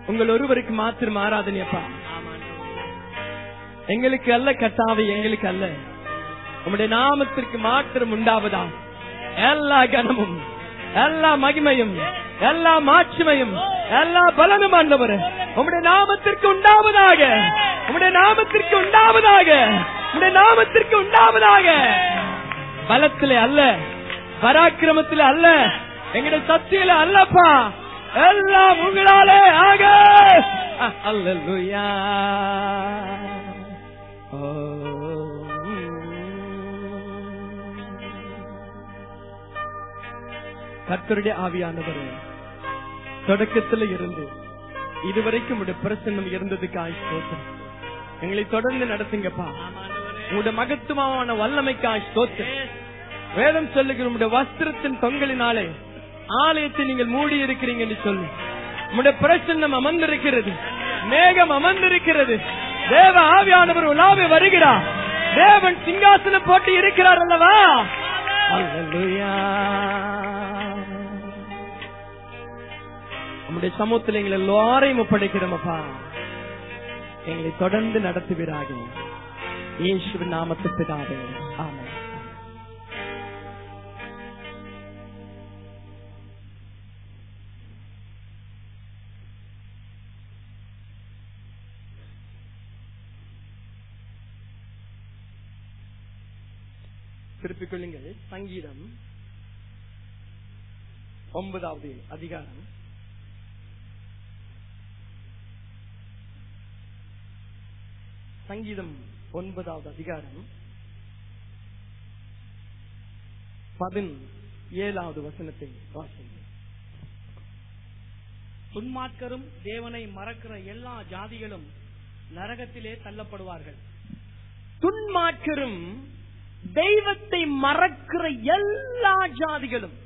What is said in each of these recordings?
உங்கள் ஒருவருக்கு மாத்திரம் ஆராதனையப்பா எங்களுக்கு அல்ல கட்டாவை எங்களுக்கு அல்ல உம்முடைய நாமத்திற்கு மாத்திரம் உண்டாவதா எல்லா கனமும் எல்லா மகிமையும் எல்லா மாட்சிமையும் எல்லா பலனும் ஆண்டவர் உம்முடைய நாமத்திற்கு உண்டாவதாக உம்முடைய நாமத்திற்கு உண்டாவதாக உம்முடைய நாமத்திற்கு உண்டாவதாக பலத்திலே அல்ல பராக்கிரமத்திலே அல்ல எங்களுடைய சக்தியில அல்லப்பா எல்லாம் உங்களாலே ஆக அல்லேலூயா கர்த்தருடைய ஆவியானவர் தொடக்கத்துல இருந்து இதுவரைக்கும் உடைய பிரசன்னம் இருந்ததுக்காய் ஸ்தோத்திரம் எங்களை தொடர்ந்து நடத்துங்கப்பா உங்களுடைய மகத்துவமான வல்லமைக்காய் ஸ்தோத்திரம் வேதம் சொல்லுகிற உங்களுடைய வஸ்திரத்தின் தொங்கலினாலே ஆலயத்தை நீங்கள் மூடி இருக்கிறீங்க என்று சொல்லி உங்களுடைய பிரசன்னம் அமர்ந்திருக்கிறது மேகம் அமர்ந்திருக்கிறது தேவ ஆவியானவர் உலாவே வருகிறார் தேவன் சிங்காசனம் போட்டு இருக்கிறார் அல்லவா அல்லேலூயா. நம்முடைய சமூகத்தில் எங்களை எல்லாரையும் ஒப்படைக்கிறோமப்பா எங்களை தொடர்ந்து நடத்துவீராக இயேசுவின் நாமத்துக்காக ஆமென் திருப்பிக் கொள்ளுங்கள் சங்கீதம் ஒன்பதாவது அதிகாரம் சங்கீதம் ஒன்பதாவது அதிகாரம் பதின் ஏழாவது வசனத்தை வாசிங்க துன்மார்க்கரும் தேவனை மறக்கிற எல்லா ஜாதிகளும் நரகத்திலே தள்ளப்படுவார்கள் துன்மார்க்கரும் தெய்வத்தை மறக்கிற எல்லா ஜாதிகளும்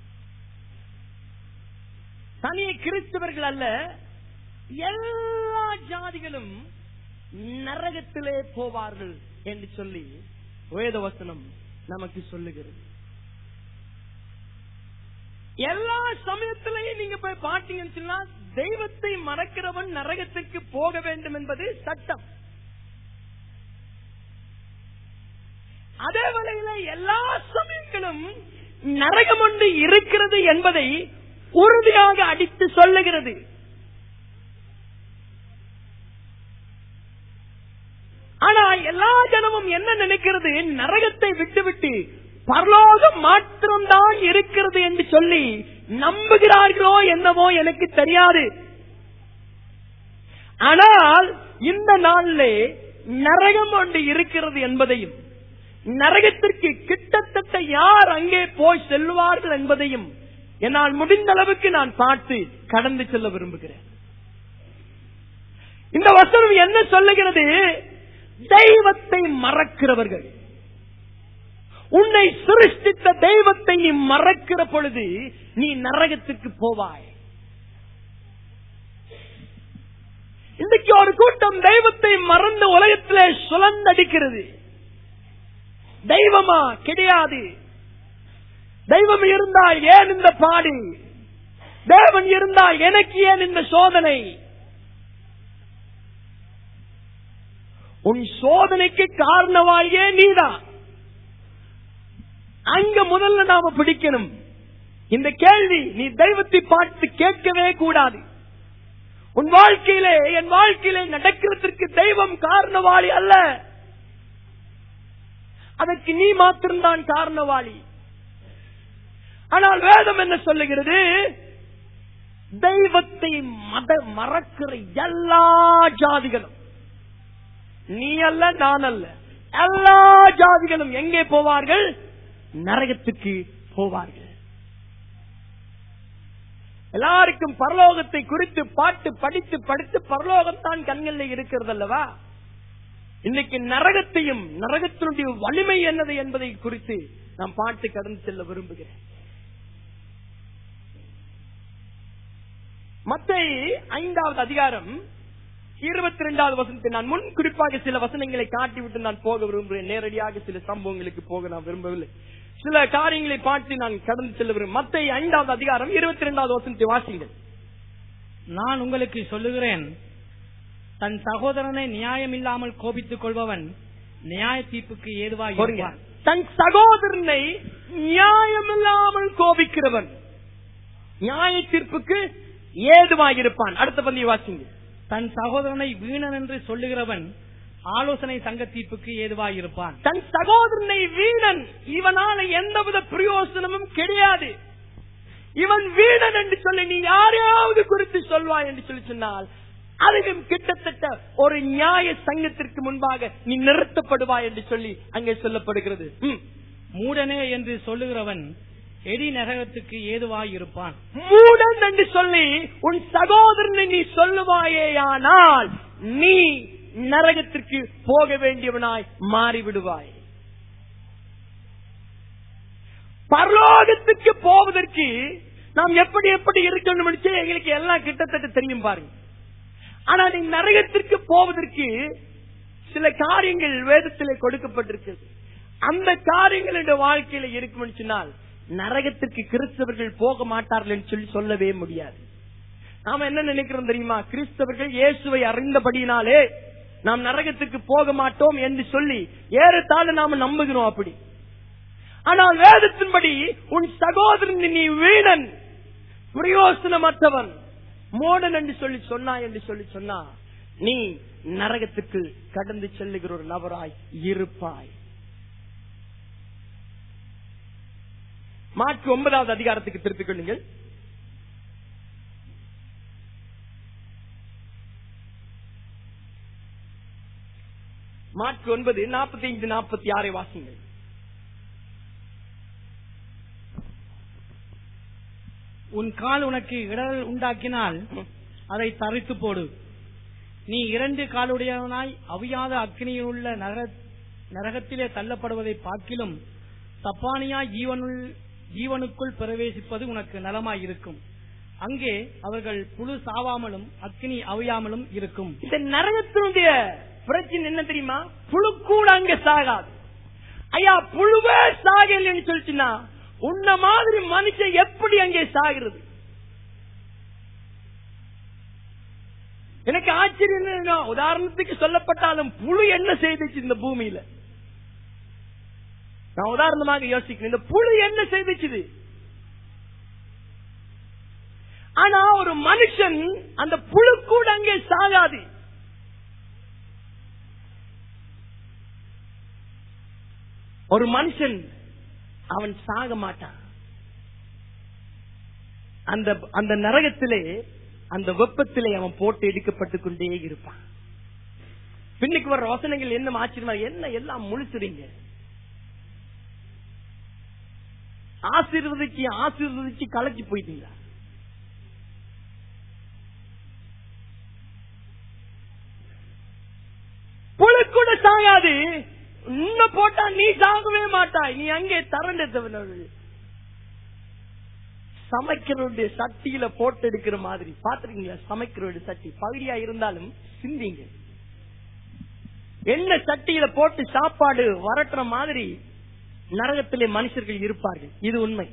தனி கிறிஸ்தவர்கள் அல்ல எல்லா ஜாதிகளும் நரகத்திலே போவார்கள் என்று சொல்லி வேதவசனம் நமக்கு சொல்லுகிறது எல்லா சமயத்திலையும் நீங்க போய் பாத்தீங்கன்னு சொன்னா தெய்வத்தை மறக்கிறவன் நரகத்திற்கு போக வேண்டும் என்பது சட்டம் அதே வேளையில எல்லா சமயங்களும் நரகம் ஒன்று இருக்கிறது என்பதை உறுதியாக அடித்து சொல்லுகிறது ஆனா எல்லா ஜனமும் என்ன நினைக்கிறது நரகத்தை விட்டுவிட்டு பரலோகம் மாத்திரம்தான் இருக்கிறது என்று சொல்லி நம்புகிறார்களோ என்னவோ எனக்கு தெரியாது ஆனால் இந்த நாளிலே நரகம் ஒன்று இருக்கிறது என்பதையும் நரகத்திற்கு கிட்டத்தட்ட யார் அங்கே போய் செல்வார்கள் என்பதையும் என்னால் முடிந்த அளவுக்கு நான் பார்த்து கடந்து செல்ல விரும்புகிறேன் இந்த வசனம் என்ன சொல்லுகிறது தெய்வத்தை மறக்கிறவர்கள் உன்னை சிருஷ்டித்த தெய்வத்தை நீ மறக்கிற பொழுது நீ நரகத்துக்கு போவாய் இன்றைக்கு ஒரு கூட்டம் தெய்வத்தை மறந்து உலகத்திலே சுழந்தடிக்கிறது தெய்வமா கிடையாது தெய்வம் இருந்தால் ஏன் இந்த பாடு தேவன் இருந்தால் எனக்கு ஏன் இந்த சோதனை உன் சோதனைக்கு காரணவாளியே நீதான் அங்க முதல்ல நாம பிடிக்கணும் இந்த கேள்வி நீ தெய்வத்தை பார்த்து கேட்கவே கூடாது உன் வாழ்க்கையிலே என் வாழ்க்கையிலே நடக்கிறதுக்கு தெய்வம் காரணவாளி அல்ல அதற்கு நீ மாத்திரம்தான் காரணவாளி ஆனால் வேதம் என்ன சொல்லுகிறது தெய்வத்தை மத மறக்கிற எல்லா ஜாதிகளும் நீ அல்ல நான் அல்ல எல்லா ஜாதிகளும் எங்கே போவார்கள் நரகத்துக்கு போவார்கள் எல்லாருக்கும் பரலோகத்தை குறித்து பாட்டு படித்து படித்து பரலோகம் தான் கண்களில் இருக்கிறது அல்லவா இன்னைக்கு நரகத்தையும் நரகத்தினுடைய வலிமை என்னது என்பதை குறித்து நாம் பாட்டு கடந்து செல்ல விரும்புகிறேன் மத்தை ஐந்தாவது அதிகாரம் இருபத்தி ரெண்டாவது வசனத்தை நான் முன் குறிப்பாக சில வசனங்களை காட்டிவிட்டு நான் போக விரும்புகிறேன் நேரடியாக சில சம்பவங்களுக்கு போக நான் விரும்பவில்லை சில காரியங்களை பார்த்து நான் கடந்து செல்ல விரும்புகிறேன் மத்தை ஐந்தாவது அதிகாரம் இருபத்தி ரெண்டாவது வசனத்தை வாசிங்கள் நான் உங்களுக்கு சொல்லுகிறேன் தன் சகோதரனை நியாயமில்லாமல் கோபித்துக் கொள்பவன் நியாய தீர்ப்புக்கு ஏதுவாய் பாருங்க. இருப்பான் தன் சகோதரனை நியாயமில்லாமல் கோபிக்கிறவன் நியாய தீர்ப்புக்கு ஏதுவாயிருப்பான் அடுத்த பந்தியை வாசிங்க தன் சகோதரனை வீணன் என்று சொல்லுகிறவன் ஆலோசனை சங்க தீர்ப்புக்கு ஏதுவாய் இருப்பான் தன் சகோதரனை வீணன் இவனால எந்தவித பிரயோசனமும் கிடையாது இவன் வீணன் என்று சொல்லி நீ யாரையாவது குறித்து சொல்வாய் என்று சொல்லி சொன்னால் அதுவும் கிட்டத்தட்ட ஒரு நியாய சங்கத்திற்கு முன்பாக நீ நிறுத்தப்படுவாய் என்று சொல்லி அங்கே சொல்லப்படுகிறது ம். மூடனே என்று சொல்லுகிறவன் எடி நரகத்துக்கு ஏதுவாய் இருப்பான் மூடன் என்று சொல்லி உன் சகோதரனை நீ சொல்லுவாயேயானால் நீ நரகத்திற்கு போக வேண்டியவனாய் மாறிவிடுவாய் பரலோகத்துக்கு போவதற்கு நாம் எப்படி எப்படி இருக்கணும் எங்களுக்கு எல்லாம் கிட்டத்தட்ட தெரியும் பாருங்க ஆனா நீ நரகத்திற்கு போவதற்கு சில காரியங்கள் வேதத்திலே கொடுக்கப்பட்டிருக்கிறது அந்த காரியங்கள் இந்த வாழ்க்கையில இருக்கும்னு சொன்னால் நரகத்திற்கு கிறிஸ்தவர்கள் போக மாட்டார்கள் என்று சொல்லி சொல்லவே முடியாது நாம என்ன நினைக்கிறோம் தெரியுமா கிறிஸ்தவர்கள் இயேசுவை அறிந்தபடியினாலே நாம் நரகத்துக்கு போக மாட்டோம் என்று சொல்லி ஏறத்தாழ நாம நம்புகிறோம் அப்படி ஆனால் வேதத்தின்படி உன் சகோதரன் நீ வீணன் பிரயோசனமற்றவன் மோடன் என்று சொல்லி சொன்னா என்று சொல்லி சொன்னா நீ நரகத்துக்கு கடந்து செல்லுகிற ஒரு நபராய் இருப்பாய் மாற்று ஒன்பதாவது அதிகாரத்துக்கு திருப்பிக் கொள்ளுங்கள் மாற்று ஒன்பது நாற்பத்தி ஐந்து நாற்பத்தி ஆறை வாசிங்கள் உன் கால் உனக்கு இடரல் உண்டாக்கினால் அதை தரித்து போடு நீ இரண்டு காலுடையவனாய் அவியாத அக்னியில் உள்ள நரக- நரகத்திலே தள்ளப்படுவதை பார்க்கிலும் தப்பானியாய் ஜீவனுள் ஜீவனுக்குள் பிரவேசிப்பது உனக்கு நலமாய் இருக்கும் அங்கே அவர்கள் புழு சாவாமலும் அக்னி அவியாமலும் இருக்கும் இந்த நரகத்தினுடைய பிரச்சனை என்ன தெரியுமா புழு கூட அங்க சாகாது ஐயா புழுவே சாகலைன்னு சொல்லிச்சுன்னா உன்ன மாதிரி மனுஷன் எப்படி அங்கே சாகிறது எனக்கு ஆச்சரியம் என்னன்னா, உதாரணத்துக்கு சொல்லப்பட்டாலும் புழு என்ன செய்துச்சு இந்த பூமியில நான் உதாரணமாக யோசிக்கிறேன் இந்த புழு என்ன செய்துச்சு ஆனா ஒரு மனுஷன் அந்த புழு கூட அங்கே சாகாது ஒரு மனுஷன் அவன் சாக மாட்டான் அந்த அந்த நரகத்திலே அந்த வெப்பத்திலே அவன் போட்டு எடுக்கப்பட்டுக் கொண்டே இருப்பான் பின்னுக்கு வர்ற வசனங்கள் என்ன ஆச்சரியமா என்ன எல்லாம் முழிச்சுறீங்க ஆசீர்வதிச்சு ஆசீர்வதிச்சு கலைச்சு போயிட்டீங்களா புழு கூட சாயாது இன்னும் போட்டா நீ சாகவே மாட்டாய் நீ அங்கே தரண்டவர்கள் சமைக்கிறவருடைய சட்டியில போட்டு எடுக்கிற மாதிரி பாத்துருக்கீங்களா சமைக்கிறவருடைய சட்டி பகுதியா இருந்தாலும் சிந்திங்க என்ன சட்டியில போட்டு சாப்பாடு வரட்டுற மாதிரி நரகத்திலே மனுஷர்கள் இருப்பார்கள் இது உண்மை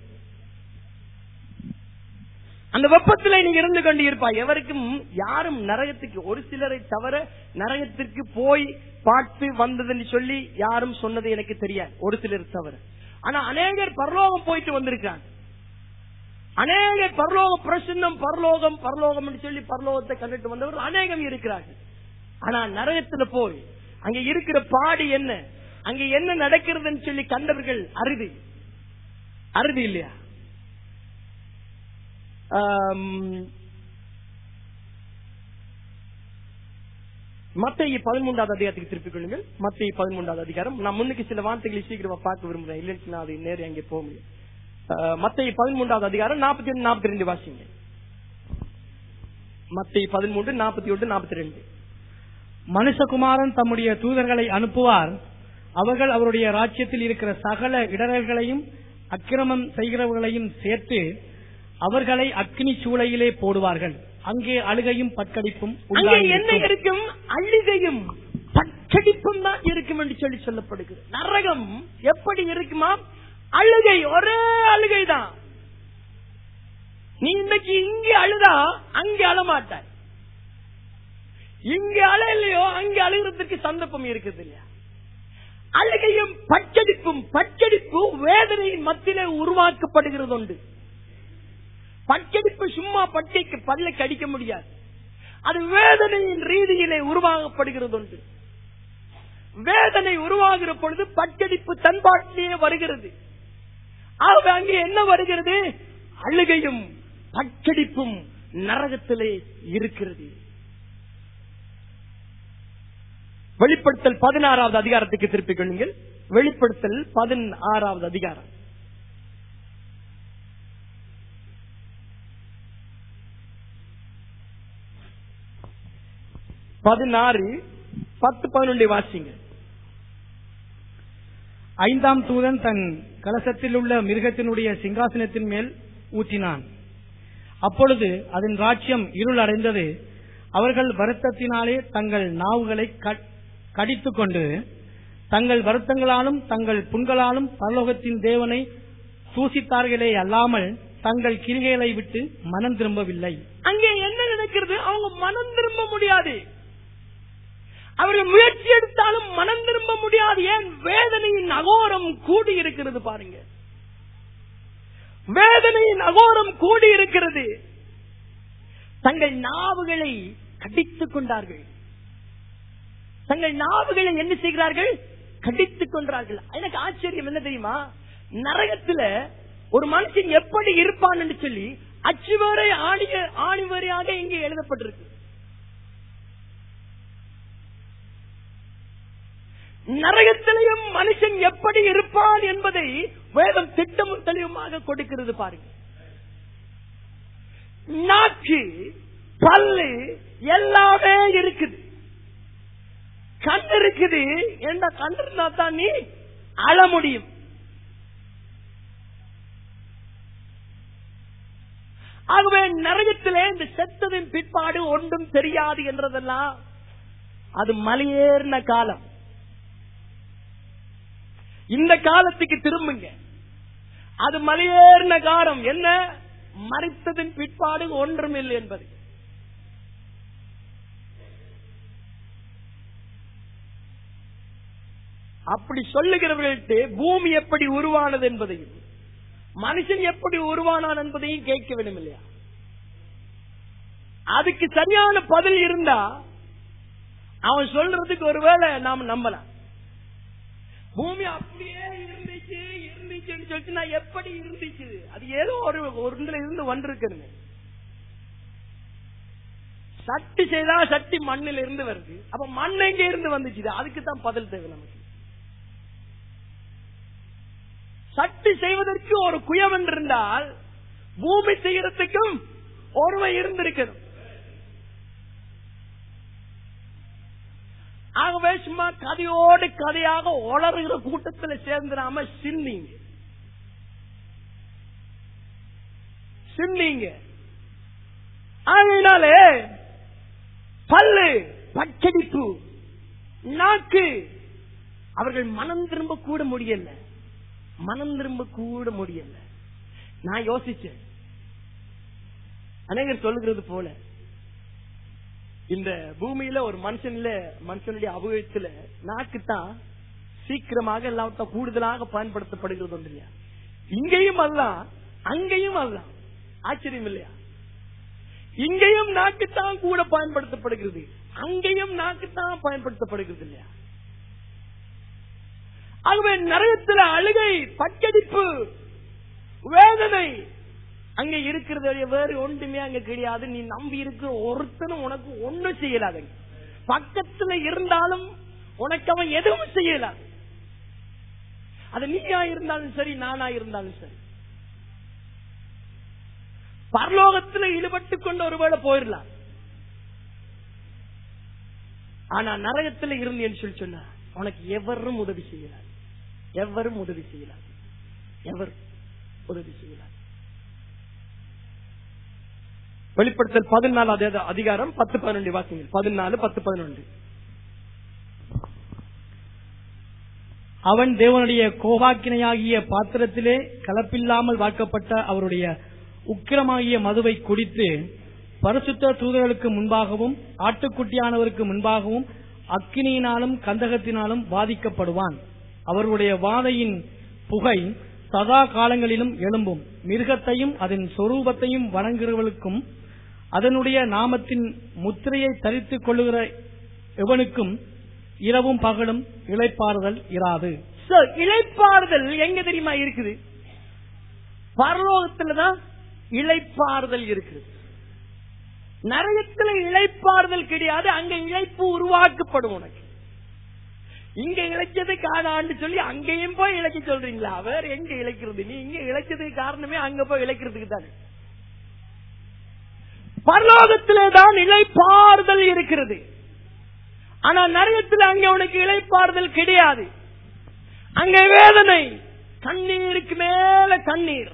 அந்த வெப்பத்திலே நீங்க இருந்து கொண்டு இருப்பாய் எவருக்கும் யாரும் நரகத்துக்கு ஒரு சிலரை தவிர நரகத்திற்கு போய் பார்த்து வந்ததுன்னு சொல்லி யாரும் சொன்னது எனக்கு தெரியாது ஒரு சிலர் தவிர ஆனா அநேகர் பரலோகம் போயிட்டு வந்திருக்காங்க அநேகர் பரலோக பிரசன்னம் பரலோகம் பரலோகம் சொல்லி பரலோகத்தை கண்டுட்டு வந்தவர்கள் அநேகம் இருக்கிறார்கள் ஆனா நரகத்துல போய் அங்க இருக்கிற பாடு என்ன அங்க என்ன நடக்கிறதுன்னு சொல்லி கண்டவர்கள் அறுதி அறுதி இல்லையா மத்திய பதிமூன்றாவது அதிகாரத்துக்கு திருப்பிக் கொள்ளுங்கள் மத்திய பதிமூன்றாவது அதிகாரம் நான் முன்னுக்கு சில வார்த்தைகளை சீக்கிரமா பார்க்க விரும்புறேன் இல்லைன்னு நான் அது நேரம் அங்கே போக முடியும் மத்திய பதிமூன்றாவது அதிகாரம் நாற்பத்தி ஒன்று நாற்பத்தி ரெண்டு வாசிங்க மத்திய பதிமூன்று நாற்பத்தி ஒன்று நாற்பத்தி ரெண்டு மனுஷகுமாரன் தம்முடைய தூதர்களை அனுப்புவார் அவர்கள் அவருடைய ராஜ்யத்தில் இருக்கிற சகல இடரல்களையும் அக்கிரமம் செய்கிறவர்களையும் சேர்த்து அவர்களை அக்னி சூளையிலே போடுவார்கள் அங்கே அழுகையும் பட்கடிப்பும் அங்கே என்ன உண்டாயிருக்கும். இருக்கும் அழுகையும் பச்சடிப்பும் தான் இருக்கும் என்று சொல்லி சொல்லப்படுகிறது நரகம் எப்படி இருக்குமா அழுகை ஒரே அழுகை தான் நீ இன்னைக்கு இங்க அழுதா அங்க அழமாட்டாய் இங்க அழ இல்லையோ அங்க அழுகிறதுக்கு சந்தர்ப்பம் இருக்குது இல்லையா அழுகையும் பச்சடிப்பும் பச்சடிப்பு வேதனையின் மத்தியிலே உருவாக்கப்படுகிறது உண்டு பச்சடிப்பு சும்மா பட்டைக்கு பல்லுக்கு அடிக்க முடியாது அது வேதனையின் ரீதியிலே உருவாக்கப்படுகிறது உண்டு வேதனை உருவாகிற பொழுது பச்சடிப்பு தன்பாட்டிலேயே வருகிறது ஆகவே அங்கே என்ன வருகிறது அழுகையும் பச்சடிப்பும் நரகத்திலே இருக்கிறது வெளிப்படுத்தல் பதினாறாவது அதிகாரத்துக்கு திருப்பிக் கொள்ளுங்கள் வெளிப்படுத்தல் பதினாறாவது அதிகாரம் பதினாறு பத்து பதினொன்றை வாசிங்க ஐந்தாம் தூதன் தன் கலசத்தில் உள்ள மிருகத்தினுடைய சிங்காசனத்தின் மேல் ஊற்றினான் அப்பொழுது அதன் ராஜ்யம் இருள் அடைந்தது அவர்கள் வருத்தத்தினாலே தங்கள் நாவுகளை க- கடித்துக் கொண்டு தங்கள் வருத்தங்களாலும் தங்கள் புண்களாலும் பரலோகத்தின் தேவனை தூசித்தார்களே அல்லாமல் தங்கள் கிரிகைகளை விட்டு மனம் திரும்பவில்லை அங்கே என்ன நடக்கிறது அவங்க மனம் திரும்ப முடியாது அவர்கள் முயற்சி எடுத்தாலும் மனம் திரும்ப முடியாது ஏன் வேதனையின் அகோரம் கூடி இருக்கிறது பாருங்க வேதனையின் அகோரம் கூடி இருக்கிறது தங்கள் நாவுகளை கடித்துக் கொண்டார்கள் தங்கள் நாவுகளை என்ன செய்கிறார்கள் கடித்துக் கொண்டார்கள் எனக்கு ஆச்சரியம் என்ன தெரியுமா நரகத்துல ஒரு மனுஷன் எப்படி இருப்பான் என்று சொல்லி அச்சுவரை ஆணிய ஆணிவரையாக இங்கே எழுதப்பட்டிருக்கு நரகத்திலையும் மனுஷன் எப்படி இருப்பான் என்பதை வேதம் திட்டமும் தெளிவுமாக கொடுக்கிறது பாருங்க நாக்கு பல்லு எல்லாமே இருக்குது கண் இருக்குது என்ற கண் இருந்தா தான் நீ அழ முடியும் ஆகவே நரகத்திலே இந்த செத்ததின் பிற்பாடு ஒன்றும் தெரியாது என்றதெல்லாம் அது மலையேறின காலம் இந்த காலத்துக்கு திரும்புங்க அது மலையேறின காலம் என்ன மறைத்ததின் பிற்பாடு ஒன்றும் இல்லை என்பது அப்படி சொல்லுகிறவர்கள்ட்டு பூமி எப்படி உருவானது என்பதையும் மனுஷன் எப்படி உருவானான் என்பதையும் கேட்க வேண்டும் இல்லையா அதுக்கு சரியான பதில் இருந்தா அவன் சொல்றதுக்கு ஒருவேளை நாம நம்பலாம் பூமி அப்படியே இருந்துச்சு இருந்துச்சுன்னு சொல்லிட்டு நான் எப்படி இருந்துச்சு அது ஏதோ ஒரு ஒரு இடத்துல இருந்து வந்திருக்குங்க சட்டி செய்தா சட்டி மண்ணில் இருந்து வருது அப்ப மண் எங்க இருந்து வந்துச்சு அதுக்கு தான் பதில் தேவை நமக்கு சட்டி செய்வதற்கு ஒரு குயவன் இருந்தால் பூமி செய்யறதுக்கும் ஒருவன் இருந்திருக்கணும் ஆகவே சும்மா கதையோடு கதையாக உளறுகிற கூட்டத்தில் சேர்ந்துடாம சின்னீங்க சின்னீங்க ஆகையினாலே பல்லு பச்சடிப்பு நாக்கு அவர்கள் மனம் திரும்ப கூட முடியல மனம் திரும்ப கூட முடியல நான் யோசிச்சேன் அநேகர் சொல்லுகிறது போல இந்த பூமியில ஒரு மனுஷன்ல மனுஷனுடைய அபகத்துல நாக்கு தான் சீக்கிரமாக எல்லாத்த கூடுதலாக பயன்படுத்தப்படுகிறது ஒன்று இல்லையா இங்கேயும் அல்ல அங்கேயும் அல்ல ஆச்சரியம் இல்லையா இங்கேயும் நாக்குத்தான் கூட பயன்படுத்தப்படுகிறது அங்கேயும் நாக்குத்தான் பயன்படுத்தப்படுகிறது இல்லையா ஆகவே நரகத்தில் அழுகை பச்சடிப்பு வேதனை அங்க இருக்கிறது வேறு ஒன்றுமே அங்க கிடையாது நீ நம்பி இருக்கிற ஒருத்தனும் உனக்கு ஒண்ணும் செய்யலாது பக்கத்துல இருந்தாலும் உனக்கு அவன் எதுவும் செய்யலாது அது நீயா இருந்தாலும் சரி நானா இருந்தாலும் சரி பரலோகத்தில் ஈடுபட்டு கொண்டு ஒருவேளை போயிடலாம் ஆனா நரகத்துல இருந்து என்று சொல்லி சொன்னா உனக்கு எவரும் உதவி செய்யலாம் எவரும் உதவி செய்யலாம் எவர் உதவி செய்யலாம் வெளிப்படுத்தல் பதினாலாவது அதிகாரம் பத்து பதினொன்று வாசிங்க பதினாலு பத்து பதினொன்று அவன் தேவனுடைய கோபாக்கினையாகிய பாத்திரத்திலே கலப்பில்லாமல் வாக்கப்பட்ட அவருடைய உக்கிரமாகிய மதுவை குடித்து பரிசுத்த தூதர்களுக்கு முன்பாகவும் ஆட்டுக்குட்டியானவருக்கு முன்பாகவும் அக்கினியினாலும் கந்தகத்தினாலும் பாதிக்கப்படுவான் அவர்களுடைய வாதையின் புகை சதா காலங்களிலும் எழும்பும் மிருகத்தையும் அதன் சொரூபத்தையும் வணங்குகிறவர்களுக்கும் அதனுடைய நாமத்தின் முத்திரையை தரித்துக் கொள்ளுகிற எவனுக்கும் இரவும் பகலும் இளைப்பாறுதல் இராது So, இளைப்பாறுதல் எங்க தெரியுமா இருக்குது பரலோகத்துலதான் இளைப்பாறுதல் இருக்குது நரகத்துல இளைப்பாறுதல் கிடையாது அங்க இழைப்பு உருவாக்கப்படும் உனக்கு இங்க இழைச்சது காணான்னு சொல்லி அங்கேயும் போய் இழைக்க சொல்றீங்களா வேற எங்க இழைக்கிறது நீ இங்க இழைச்சதுக்கு காரணமே அங்க போய் இழைக்கிறதுக்கு தானே பரலோகத்திலே தான் இளைப்பாறுதல் இருக்கிறது ஆனா நரகத்துல அங்க உனக்கு இளைப்பாறுதல் கிடையாது அங்க வேதனை கண்ணீருக்கு மேல கண்ணீர்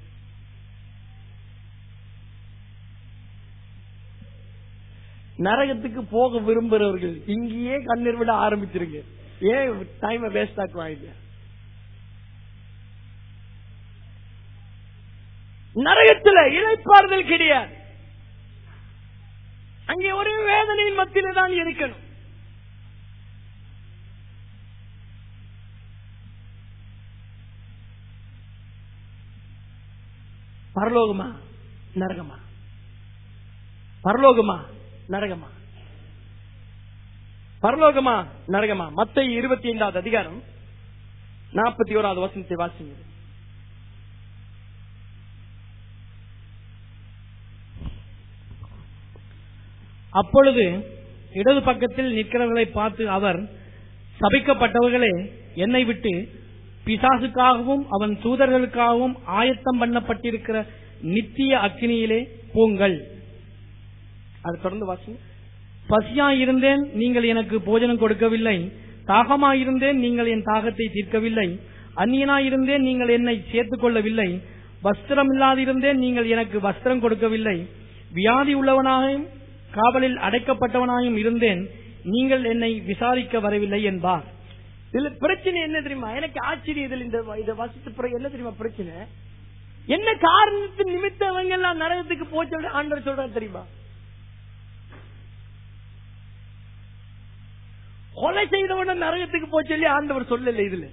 நரகத்துக்கு போக விரும்புறவர்கள் இங்கேயே கண்ணீர் விட ஆரம்பிச்சிருங்க ஏன் டைம் வேஸ்ட் ஆக்குவாங்க நரகத்துல இழைப்பாறுதல் கிடையாது அங்கே ஒரே வேதனையின் மத்தியில தான் இருக்கணும் பரலோகமா நரகமா பரலோகமா நரகமா பரலோகமா நரகமா மத்த இருபத்தி ஐந்தாவது அதிகாரம் நாற்பத்தி ஓராவது வசனத்தை வாசிங்க அப்பொழுது இடது பக்கத்தில் நிற்கிறவர்களை பார்த்து அவர் சபிக்கப்பட்டவர்களே என்னை விட்டு பிசாசுக்காகவும் அவன் தூதர்களுக்காகவும் ஆயத்தம் பண்ணப்பட்டிருக்கிற நித்திய அக்கினியிலே போங்கள் அது தொடர்ந்து வாசிங்க பசியாயிருந்தேன் நீங்கள் எனக்கு போஜனம் கொடுக்கவில்லை தாகமாயிருந்தேன் நீங்கள் என் தாகத்தை தீர்க்கவில்லை அந்நியனாயிருந்தேன் நீங்கள் என்னை சேர்த்துக் கொள்ளவில்லை வஸ்திரம் இல்லாதிருந்தேன் நீங்கள் எனக்கு வஸ்திரம் கொடுக்கவில்லை வியாதி உள்ளவனாயும் காவலில் அடைக்கப்பட்டவனாயும் இருந்தேன் நீங்கள் என்னை விசாரிக்க வரவில்லை என்பார் இதுல பிரச்சனை என்ன தெரியுமா எனக்கு ஆச்சரியம் இதில் இந்த இதை வாசித்த பிறகு என்ன தெரியுமா பிரச்சனை என்ன காரணத்தின் நிமித்தம் அவங்க எல்லாம் நரகத்துக்கு போச்சு ஆண்டவர் சொல்றாரு தெரியுமா கொலை செய்தவன நரகத்துக்கு போச்சு சொல்லி ஆண்டவர் சொல்லல இதுல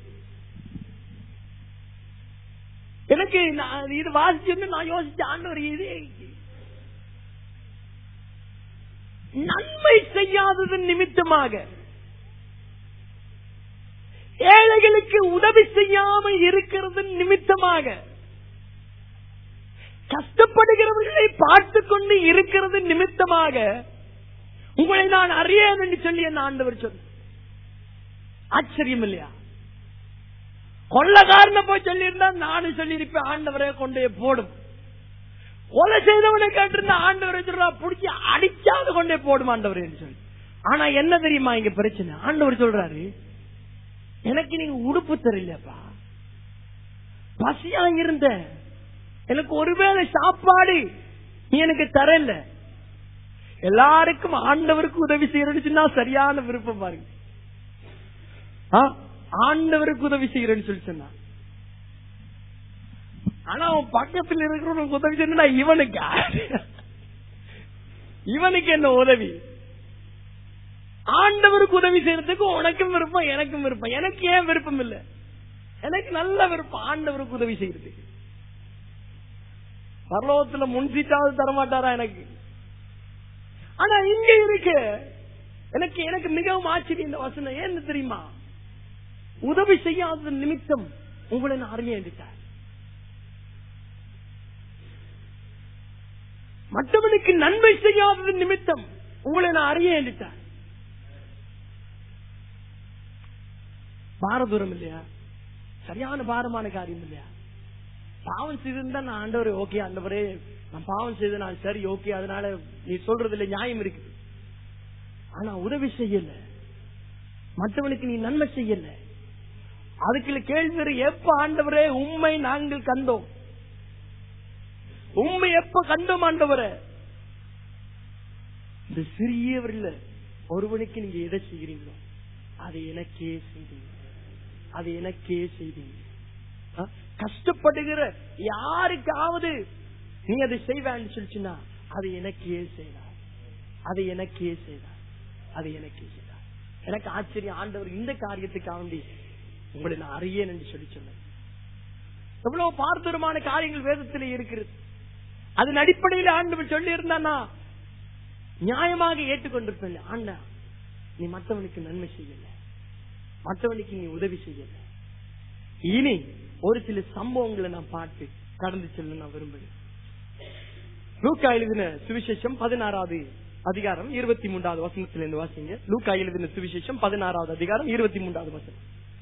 எனக்கு நான் இது வாசிச்சு நான் யோசிச்ச ஆண்டவர் இது நன்மை செய்யாததன் நிமித்தமாக ஏழைகளுக்கு உதவி செய்யாமல் இருக்கிறது நிமித்தமாக கஷ்டப்படுகிறவர்களை பார்த்து கொண்டு இருக்கிறது நிமித்தமாக உங்களை நான் அறியேன் என்று சொல்லி என்ன ஆண்டவர் சொன்ன ஆச்சரியம் இல்லையா கொள்ளக்காரன போய் சொல்லியிருந்தா நானும் சொல்லியிருப்பேன் ஆண்டவரே கொண்டு போய் போடும் கொலை செய்தவனை கேட்டிருந்தா ஆண்டவரை சொல்றா புடிச்சு அடிச்சாது கொண்டே போடும் ஆண்டவர் சொல்லி ஆனா என்ன தெரியுமா இங்க பிரச்சனை ஆண்டவர் சொல்றாரு எனக்கு நீங்க உடுப்பு தெரியலப்பா பசியா இருந்த எனக்கு ஒருவேளை சாப்பாடு நீ எனக்கு தரல எல்லாருக்கும் ஆண்டவருக்கு உதவி செய்யறேன்னு சொன்னா சரியான விருப்பம் பாருங்க ஆ, ஆண்டவருக்கு உதவி செய்யறேன்னு சொல்லி சொன்னா ஆனா அவன் பக்கத்தில் இருக்கிறவனுக்கு உதவி செய்யணும்னா இவனுக்கு இவனுக்கு என்ன உதவி ஆண்டவருக்கு உதவி செய்யறதுக்கு உனக்கும் விருப்பம் எனக்கும் விருப்பம் எனக்கு ஏன் விருப்பம் இல்ல எனக்கு நல்ல விருப்பம் ஆண்டவருக்கு உதவி செய்யறதுக்கு பரலோகத்துல முன் சீட்டாவது தரமாட்டாரா எனக்கு ஆனா இங்க இருக்கு எனக்கு எனக்கு மிகவும் ஆச்சரியம் இந்த வசனம் ஏன்னு தெரியுமா உதவி செய்யாத நிமித்தம் உங்களை நான் அறிஞ்சிட்டார் மற்றவனுக்கு நன்மை செய்யாதது நிமித்தம் உங்களை நான் அறிய என்றிட்டார் பாரதூரம் இல்லையா சரியான பாரமான காரியம் இல்லையா பாவம் செய்திருந்தா நான் ஆண்டவர் ஓகே ஆண்டவரே நான் பாவம் செய்து நான் சரி ஓகே அதனால நீ சொல்றதுல நியாயம் இருக்கு ஆனா உதவி செய்யல மற்றவனுக்கு நீ நன்மை செய்யல அதுக்குள்ள கேள்வி வரும், எப்ப ஆண்டவரே உண்மை நாங்கள் கண்டோம் உண்மை எப்ப கண்டோம் ஆண்டவரே இந்த சிறியவர் இல்ல ஒருவனுக்கு நீங்க எதை செய்கிறீங்களோ அதை எனக்கே செய்தீங்க அதை எனக்கே செய்தீங்க ஆ? கஷ்டப்படுகிற யாருக்காவது நீ அதை செய்வேன்னு சொல்லிச்சுன்னா அது எனக்கே செய்தார் அதை எனக்கே செய்தார் அதை எனக்கே செய்தார் எனக்கு ஆச்சரியம் ஆண்டவர் இந்த காரியத்துக்காக வேண்டி உங்களை நான் அறியேன் என்று சொல்லி சொன்னேன் எவ்வளவு பார்தரமான காரியங்கள் வேதத்திலே இருக்கிறது அதன் அடிப்படையில் ஆண்டவர் சொல்லி இருந்தானா நியாயமாக ஏற்றுக்கொண்டிருப்பேன் ஆண்டா நீ மற்றவனுக்கு நன்மை செய்யல மற்றவனுக்கு நீ உதவி செய்யல இனி ஒரு சில சம்பவங்களை நான் பார்த்து கடந்து செல்ல நான் விரும்புகிறேன் லூக்கா எழுதின சுவிசேஷம் பதினாறாவது அதிகாரம் இருபத்தி மூன்றாவது வசனத்திலிருந்து வாசிங்க லூக்கா எழுதின சுவிசேஷம் பதினாறாவது அதிகாரம் இருபத்தி மூன்றாவது வசனம்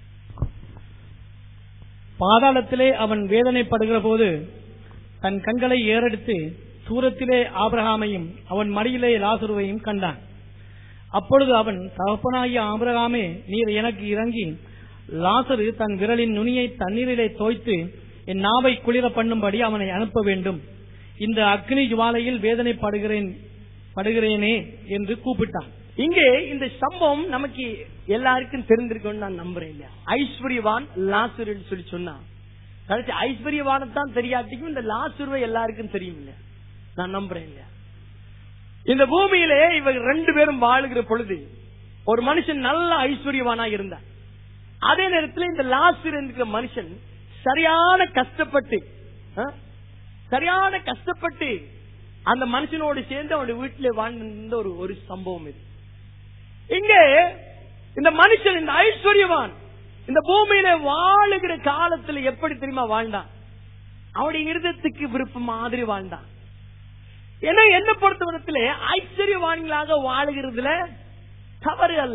பாதாளத்திலே அவன் வேதனைப்படுகிற போது தன் கண்களை ஏறெடுத்து தூரத்திலே ஆபிரகாமையும் அவன் மடியிலே லாசுருவையும் கண்டான் அப்பொழுது அவன் தகப்பனாகிய ஆபிரகாமே நீர் எனக்கு இறங்கி லாசரு தன் விரலின் நுனியை தண்ணீரிலே தோய்த்து என் நாவை குளிர பண்ணும்படி அவனை அனுப்ப வேண்டும் இந்த அக்னி ஜுவாலையில் வேதனைப்படுகிறேன் படுகிறேனே என்று கூப்பிட்டான் இங்கே இந்த சம்பவம் நமக்கு எல்லாருக்கும் தெரிந்திருக்கும்னு நான் நம்புறேன் இல்லையா ஐஸ்வர்யவான் லாசுருன்னு சொல்லி சொன்னா கடைசி ஐஸ்வர்யவான தான் தெரியாட்டிக்கும் இந்த லாசுருவை எல்லாருக்கும் தெரியும் இல்லையா நான் நம்புறேன் இல்லையா இந்த பூமியிலே இவங்க ரெண்டு பேரும் வாழுகிற பொழுது ஒரு மனுஷன் நல்ல ஐஸ்வர்யவானா இருந்தார் அதே நேரத்தில் இந்த லாசுர் என்கிற மனுஷன் சரியான கஷ்டப்பட்டு ஆ? சரியான கஷ்டப்பட்டு அந்த மனுஷனோடு சேர்ந்து அவனுடைய வீட்டிலே வாழ்ந்த ஒரு ஒரு சம்பவம் இது இங்கே இந்த மனுஷன் இந்த ஐஸ்வர்யவான் இந்த பூமியில வாழுகிற காலத்துல எப்படி தெரியுமா வாழ்ந்தான் அவனுடைய இருதயத்துக்கு விருப்பம் மாதிரி வாழ்ந்தான் ஏன்னா என்ன பொறுத்த விதத்திலே ஐஸ்வர்யவான்களாக வாழுகிறதுல தவறு அல்ல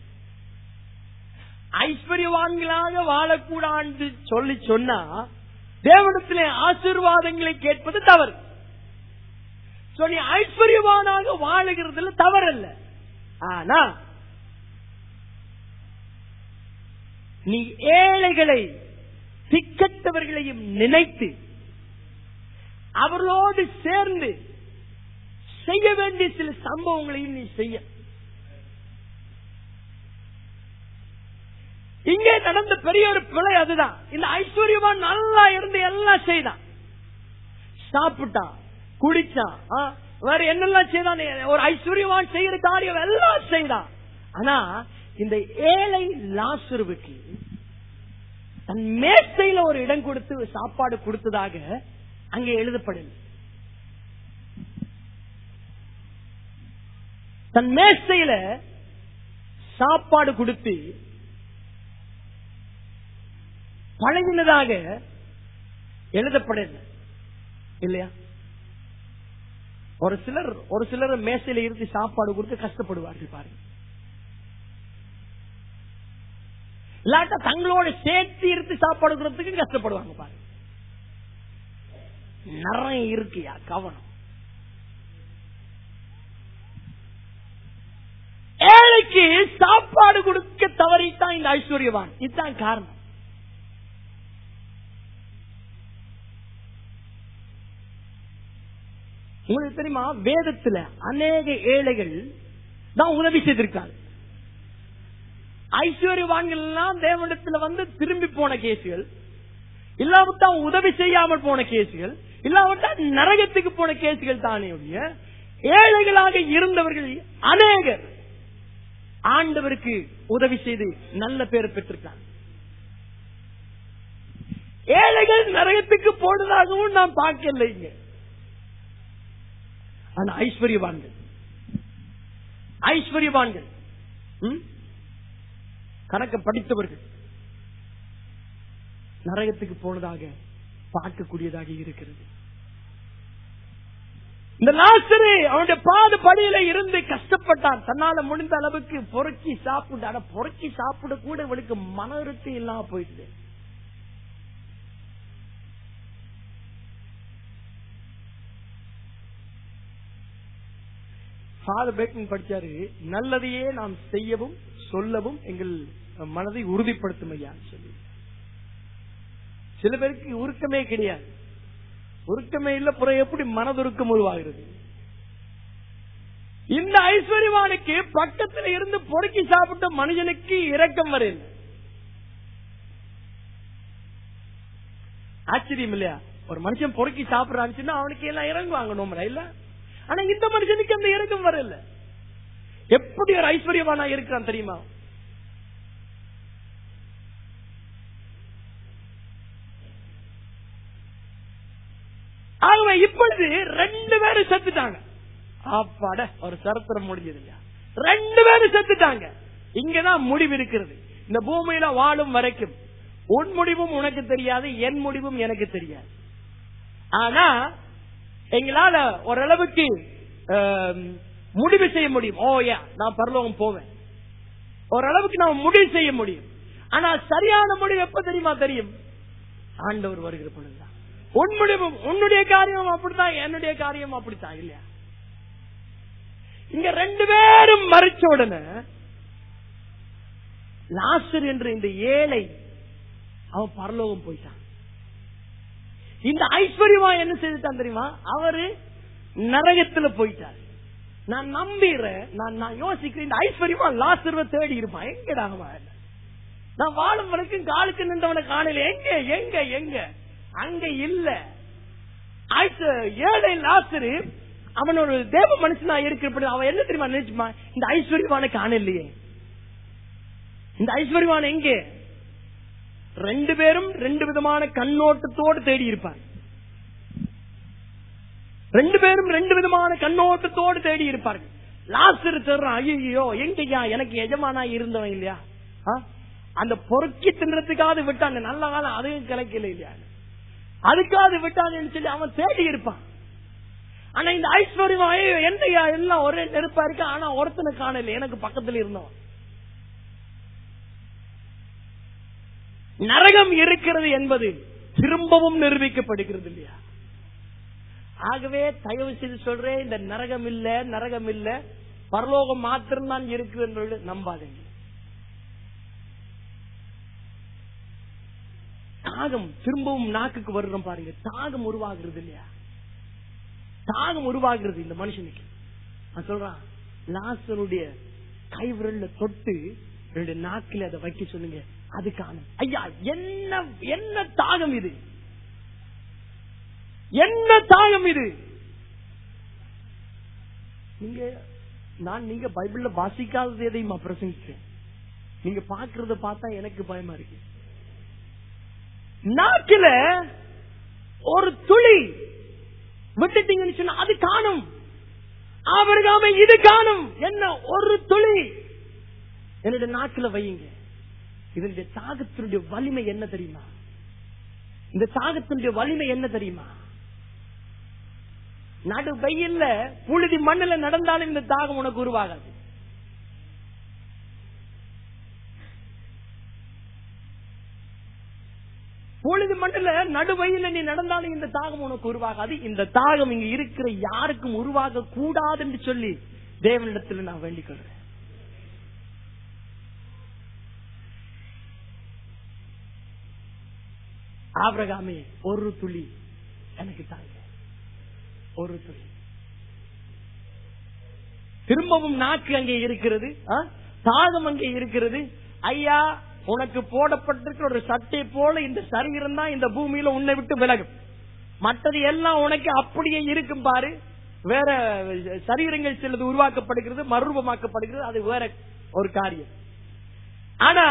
ஐஸ்வர்யவான்களாக வாழக்கூடாது சொல்லி சொன்னா தேவனத்திலே ஆசீர்வாதங்களை கேட்பது தவறு So, நீ ஐஸ்வர்யவானாக வாழுகிறதுல தவறல்ல ஆனா நீ ஏழைகளை திக்கட்டவர்களையும் நினைத்து அவர்களோடு சேர்ந்து செய்ய வேண்டிய சில சம்பவங்களையும் நீ செய்ய இங்கே நடந்த பெரிய ஒரு பிழை அதுதான் இந்த ஐஸ்வர்யவான் நல்லா இருந்து எல்லாம் செய்தான் சாப்பிட்டான் குடிச்சான் ஆ, வேற என்னெல்லாம் செய்தான் ஒரு ஐஸ்வர்யவான் செய்யற காரியம் எல்லாம் செய்தான் ஆனா இந்த ஏழை லாசுருவுக்கு தன் மேசையில ஒரு இடம் கொடுத்து சாப்பாடு கொடுத்ததாக அங்கே எழுதப்படல தன் மேசையில சாப்பாடு கொடுத்து பழகினதாக எழுதப்படல இல்லையா ஒரு சிலர் ஒரு சிலர் மேசையில இருந்து சாப்பாடு கொடுத்து கஷ்டப்படுவார்கள் பாருங்க இல்லாட்டா தங்களோட சேர்த்து இருந்து சாப்பாடு கொடுறதுக்கு கஷ்டப்படுவாங்க பாருங்க நிறைய இருக்குயா கவனம் ஏழைக்கு சாப்பாடு கொடுக்க தவறித்தான் இந்த ஐஸ்வர்யவான் இதுதான் காரணம் உங்களுக்கு தெரியுமா வேதத்துல அநேக ஏழைகள் தான் உதவி செய்திருக்காங்க ஐஸ்வர்யவான்கள் எல்லாம் தேவனிடத்துல வந்து திரும்பி போன கேசுகள் இல்லாவிட்டா உதவி செய்யாமல் போன கேசுகள் இல்லாவிட்டா நரகத்துக்கு போன கேசுகள் தானே ஒழிய ஏழைகளாக இருந்தவர்கள் அநேகர் ஆண்டவருக்கு உதவி செய்து நல்ல பேர் பெற்றிருக்காங்க ஏழைகள் நரகத்துக்கு போனதாகவும் நான் பார்க்கல இங்க ஆனா ஐஸ்வர்யவான்கள் ஐஸ்வர்யவான்கள் ம்? கணக்க படித்தவர்கள் நரகத்துக்கு போனதாக பார்க்கக்கூடியதாக இருக்கிறது இந்த லாசரு அவனுடைய பாத படியில இருந்து கஷ்டப்பட்டான் தன்னால முடிந்த அளவுக்கு பொறுக்கி சாப்பிட்டு ஆனா பொறுக்கி சாப்பிட கூட இவளுக்கு மன இருத்து இல்லாம போயிடுது ஃபாதர் பேக்கிங் படிச்சாரு நல்லதையே நாம் செய்யவும் சொல்லவும் எங்கள் மனதை உறுதிப்படுத்தும் ஐயா சொல்லி சில பேருக்கு உருக்கமே கிடையாது உருக்கமே இல்ல புறம் எப்படி மனதுருக்கம் உருவாகிறது இந்த ஐஸ்வர்யவானுக்கு பக்கத்துல இருந்து பொறுக்கி சாப்பிட்ட மனுஷனுக்கு இரக்கம் வரையில் ஆச்சரியம் இல்லையா ஒரு மனுஷன் பொறுக்கி சாப்பிடறான்னு அவனுக்கு எல்லாம் இறங்குவாங்க நோம்புற இல்ல ஆனா இந்த மனுஷனுக்கு அந்த இறங்கும் வரல எப்படி ஒரு ஐஸ்வர்யவானா இருக்கிறான் தெரியுமா ஆகவே இப்பொழுது ரெண்டு பேரும் செத்துட்டாங்க அப்பாட ஒரு சரித்திரம் முடிஞ்சது இல்லையா ரெண்டு பேரும் செத்துட்டாங்க இங்கதான் முடிவு இருக்கிறது இந்த பூமியில வாழும் வரைக்கும் உன் முடிவும் உனக்கு தெரியாது என் முடிவும் எனக்கு தெரியாது ஆனா எங்களால ஓரளவுக்கு ஆம், முடிவு செய்ய முடியும் ஓ யா நான் பரலோகம் போவேன் ஓரளவுக்கு நான் முடிவு செய்ய முடியும் ஆனா சரியான முடிவு எப்ப தெரியுமா தெரியும் ஆண்டவர் வருகிற பொழுதுதான் உன் முடிவும் உன்னுடைய காரியம் அப்படித்தான் என்னுடைய காரியம் அப்படித்தான் இல்லையா இங்க ரெண்டு பேரும் மறைச்ச உடனே லாஸ்டர் என்ற இந்த ஏழை அவன் பரலோகம் போயிட்டான் இந்த ஐஸ்வர்யமா என்ன செய்துட்டான் தெரியுமா அவரு நரகத்துல போயிட்டார் நான் நம்புறேன் நான் நான் யோசிக்கிறேன் இந்த ஐஸ்வர்யமா லாஸ்டர்வ தேடி இருப்பான் எங்கடா அவன் நான் வாழும் வரைக்கும் காலுக்கு நின்றவனை காணல எங்க எங்க எங்க அங்க இல்ல ஐஸ்- ஏழை லாஸ்டரு அவன் ஒரு தேவ மனுஷனா இருக்கிறப்படி அவன் என்ன தெரியுமா நினைச்சுமா இந்த ஐஸ்வர்யமான காணலையே இந்த ஐஸ்வர்யமான எங்கே ரெண்டு பேரும் ரெண்டு விதமான கண்ணோட்டத்தோடு தேடி இருப்பார் ரெண்டு பேரும் ரெண்டு விதமான கண்ணோட்டத்தோடு தேடி இருப்பார்கள் லாஸ்டர் தேடுறான் ஐயோ எங்கய்யா எனக்கு எஜமானா இருந்தவன் இல்லையா ஆ? அந்த பொறுக்கி தின்றதுக்காவது விட்டாங்க நல்ல காலம் அதுவும் கிடைக்கல இல்லையா அதுக்காவது விட்டாங்கன்னு சொல்லி அவன் தேடி இருப்பான் ஆனா இந்த ஐஸ்வர்யம் ஐயோ என்னையா எல்லாம் ஒரே நெருப்பா இருக்கு ஆனா ஒருத்தனை காணல எனக்கு பக்கத்துல இருந்தவன் நரகம் இருக்கிறது என்பது திரும்பவும் நிரூபிக்கப்படுகிறது இல்லையா ஆகவே தயவு செய்து சொல்றேன் இந்த நரகம் இல்ல நரகம் இல்ல பரலோகம் மாத்திரம்தான் இருக்கு என்று நம்பாதீங்க தாகம் திரும்பவும் நாக்குக்கு வருகிறோம் பாருங்க தாகம் உருவாகிறது இல்லையா தாகம் உருவாகிறது இந்த மனுஷனுக்கு நான் சொல்றான் லாசருடைய கைவிரல்ல தொட்டு ரெண்டு நாக்கில அதை வைக்க சொல்லுங்க அது காணும் ஐயா என்ன என்ன தாகம் இது என்ன தாகம் இது நீங்க நான் நீங்க பைபிள்ல வாசிக்காதது எதையுமா பிரசங்கிக்கிறேன் நீங்க பாக்குறத பார்த்தா எனக்கு பயமா இருக்கு நாக்கில ஒரு துளி விட்டுட்டீங்கன்னு சொன்னா அது காணும் அவருக்காம இது காணும் என்ன ஒரு துளி என்னுடைய நாக்கில வையுங்க இதனுடைய தாகத்தினுடைய வலிமை என்ன தெரியுமா இந்த தாகத்தினுடைய வலிமை என்ன தெரியுமா நடு வெயில்ல புழுதி மண்ணுல நடந்தாலும் இந்த தாகம் உனக்கு உருவாகாது பொழுது மண்டல நடுவையில நீ நடந்தாலும் இந்த தாகம் உனக்கு உருவாகாது இந்த தாகம் இங்க இருக்கிற யாருக்கும் உருவாக கூடாது என்று சொல்லி தேவனிடத்தில் நான் வேண்டிக் கொள்றேன் ஆபிரகாமே ஒரு துளி எனக்கு தாங்க ஒரு துளி திரும்பவும் நாக்கு அங்கே இருக்கிறது ஆ? தாகம் அங்கே இருக்கிறது ஐயா உனக்கு போடப்பட்டிருக்கிற ஒரு சட்டை போல இந்த சரீரம் தான் இந்த பூமியில உன்னை விட்டு விலகும் மற்றது எல்லாம் உனக்கு அப்படியே இருக்கும் பாரு வேற சரீரங்கள் சிலது உருவாக்கப்படுகிறது மறுரூபமாக்கப்படுகிறது அது வேற ஒரு காரியம் ஆனா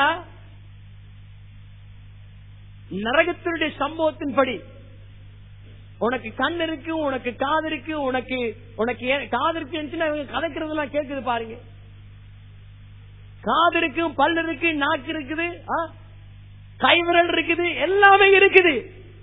நரகத்தினுடைய சம்பவத்தின்படி உனக்கு கண் இருக்கு உனக்கு காது இருக்கு உனக்கு உனக்கு ஏ- காது இருக்குன்னு இவங்க கதைக்கிறதெல்லாம் கேக்குது பாருங்க காது இருக்கு பல் இருக்கு நாக்கு இருக்குது ஆ? கைவிரல் இருக்குது எல்லாமே இருக்குது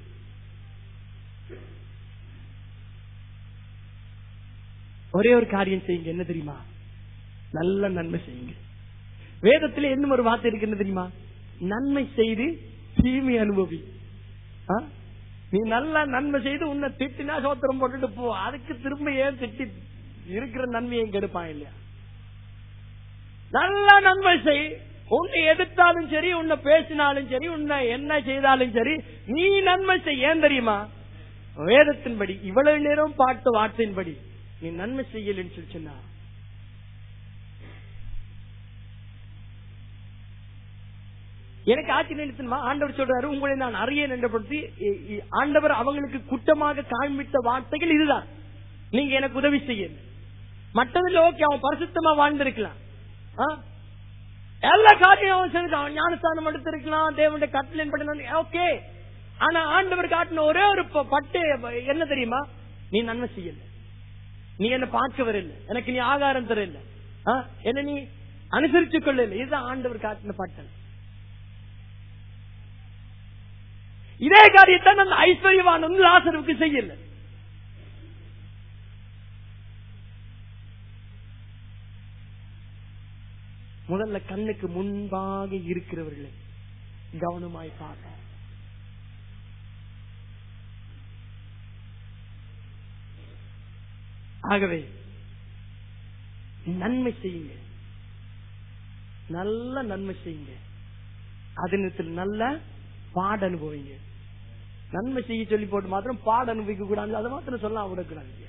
ஒரே ஒரு காரியம் செய்யுங்க என்ன தெரியுமா நல்ல நன்மை செய்யுங்க வேதத்துல இன்னும் ஒரு வார்த்தை இருக்கு என்ன தெரியுமா நன்மை செய்து தீமை அனுபவி ஆ? நீ நல்லா நன்மை செய்து உன்னை திட்டினா சோத்திரம் போட்டுட்டு போ அதுக்கு திரும்ப ஏன் திட்டி இருக்கிற நன்மையை கெடுப்பான் இல்லையா நல்லா நன்மை செய் உன்னை எதிர்த்தாலும் சரி உன்னை பேசினாலும் சரி உன்னை என்ன செய்தாலும் சரி நீ நன்மை செய் ஏன் தெரியுமா வேதத்தின்படி இவ்வளவு நேரம் பாட்டு வார்த்தையின்படி நீ நன்மை செய்யலன்னு சொல்லி சொன்னா எனக்கு ஆட்சி நினைத்துமா ஆண்டவர் சொல்றாரு உங்களை நான் அறியேன் என்றப்படுத்தி இ- இ- ஆண்டவர் அவங்களுக்கு குற்றமாக காண்பித்த வார்த்தைகள் இதுதான் நீங்க எனக்கு உதவி செய்யுங்க மற்றதுல ஓகே அவன் பரிசுத்தமா வாழ்ந்திருக்கலாம் ஆ? எல்லா காரியம் அவன் செஞ்சிருக்கான் அவன் ஞானஸ்தானம் எடுத்திருக்கலாம் தேவனுடைய கட்டளின் படி ஓகே ஆனா ஆண்டவர் காட்டின ஒரே ஒரு ப- பட்டு என்ன தெரியுமா நீ நன்மை செய்யல நீ என்ன பார்க்க வரல எனக்கு நீ ஆகாரம் தரல ஆ? என்ன நீ அனுசரிச்சு கொள்ளல இதுதான் ஆண்டவர் காட்டின பட்டன் இதே காரியத்தை அந்த ஐஸ்வர்யவான் வந்து லாசருக்கு செய்யல முதல்ல கண்ணுக்கு முன்பாக இருக்கிறவர்களை கவனமாய் பார்க்க ஆகவே நன்மை செய்யுங்க நல்ல நன்மை செய்யுங்க அதனத்தில் நல்ல பாட அனுபவிங்க நன்மை செய்ய சொல்லி போட்டு மாத்திரம் பாட அனுபவிக்க கூடாது அதை மாத்திரம் சொல்ல விடக்கூடாது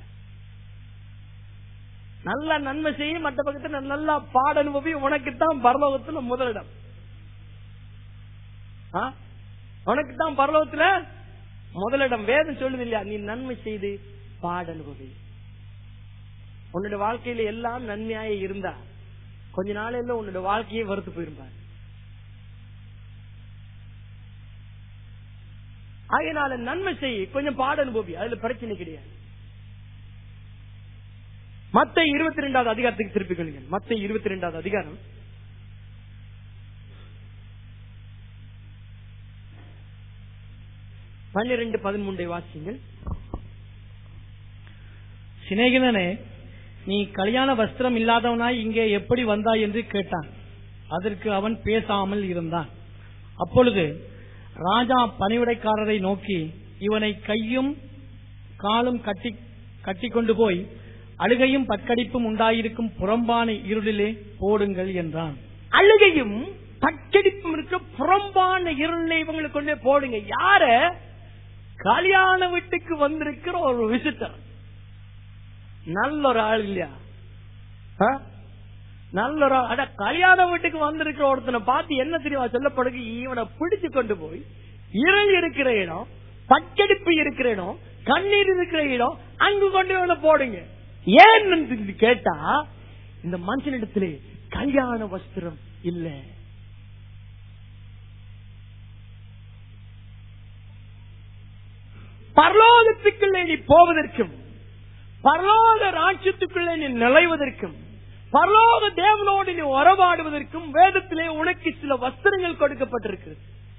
நல்ல நன்மை செய்ய மற்ற பக்கத்துல நல்லா பாட அனுபவி உனக்கு தான் பரலோகத்துல முதலிடம் ஆ? உனக்கு தான் பரலோகத்துல முதலிடம் வேதம் சொல்லுது இல்லையா நீ நன்மை செய்து பாட அனுபவி உன்னுடைய வாழ்க்கையில எல்லாம் நன்மையாயே இருந்தா கொஞ்ச நாளையில உன்னோட வாழ்க்கையே வெறுத்து போயிருப்பார் ஆகையினால நன்மை செய் கொஞ்சம் பாட அனுபவி அதுல பிரச்சனை கிடையாது மத்த இருபத்தி ரெண்டாவது அதிகாரத்துக்கு திருப்பிக் கொள்ளுங்கள் மத்த இருபத்தி ரெண்டாவது அதிகாரம் பன்னிரண்டு பதிமூன்றை வாசிங்கள் சிநேகிதனே நீ கல்யாண வஸ்திரம் இல்லாதவனாய் இங்கே எப்படி வந்தாய் என்று கேட்டான் அதற்கு அவன் பேசாமல் இருந்தான் அப்பொழுது ராஜா பணிவிடைக்காரரை நோக்கி இவனை கையும் காலும் கட்டி கட்டிக்கொண்டு போய் அழுகையும் பற்கடிப்பும் உண்டாயிருக்கும் புறம்பான இருளிலே போடுங்கள் என்றான் அழுகையும் பச்சடிப்பும் இருக்க புறம்பான இருளை இவங்களுக்கு கொண்டே போடுங்க யார கல்யாண வீட்டுக்கு வந்திருக்கிற ஒரு விசிட்டர் நல்ல ஒரு ஆள் இல்லையா ஆ? நல்ல ஒரு ஆள். அட கல்யாண வீட்டுக்கு வந்திருக்கிற ஒருத்தனை பார்த்து என்ன தெரியுமா சொல்லப்படுது இவனை பிடிச்சு கொண்டு போய் இருள் இருக்கிற இடம் பச்சடிப்பு இருக்கிற இடம் கண்ணீர் இருக்கிற இடம் அங்கு கொண்டு இவனை போடுங்க ஏன்னு கேட்டா இந்த மனுஷனிடத்திலே கல்யாண வஸ்திரம் இல்ல பரலோகத்துக்குள்ளே நீ போவதற்கும் பரலோக ராட்சியத்துக்குள்ளே நீ நுழைவதற்கும் பரலோக தேவனோடு நீ உறவாடுவதற்கும் வேதத்திலே உனக்கு சில வஸ்திரங்கள் கொடுக்கப்பட்டிருக்கு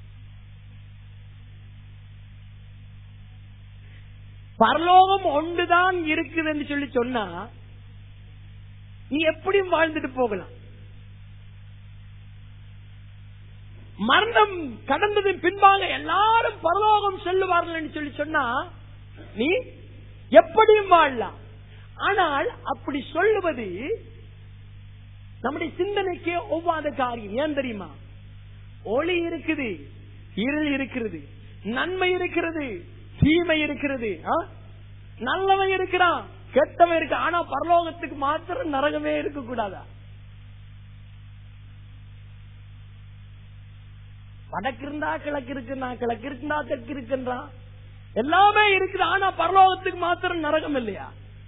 பரலோகம் ஒன்றுதான் இருக்குது என்று சொல்லி சொன்னா நீ எப்படியும் வாழ்ந்துட்டு போகலாம் மரணம் கடந்ததின் பின்பாக எல்லாரும் பரலோகம் செல்லுவார்கள் என்று சொல்லி சொன்னா நீ எப்படியும் வாழலாம் ஆனால் அப்படி சொல்லுவது நம்முடைய சிந்தனைக்கே ஒவ்வாத காரியம் ஏன் தெரியுமா ஒளி இருக்குது இருள் இருக்கிறது நன்மை இருக்கிறது தீமை இருக்கிறது ஆ? நல்லவன் இருக்கிறான் கெட்டவன் இருக்கு ஆனா பரலோகத்துக்கு மாத்திரம் நரகமே இருக்க கூடாதா வடக்கு இருந்தா கிழக்கு இருக்குன்னா கிழக்கு இருந்தா தெற்கு இருக்குன்றான் எல்லாமே இருக்குது ஆனா பரலோகத்துக்கு மாத்திரம் நரகம் இல்லையா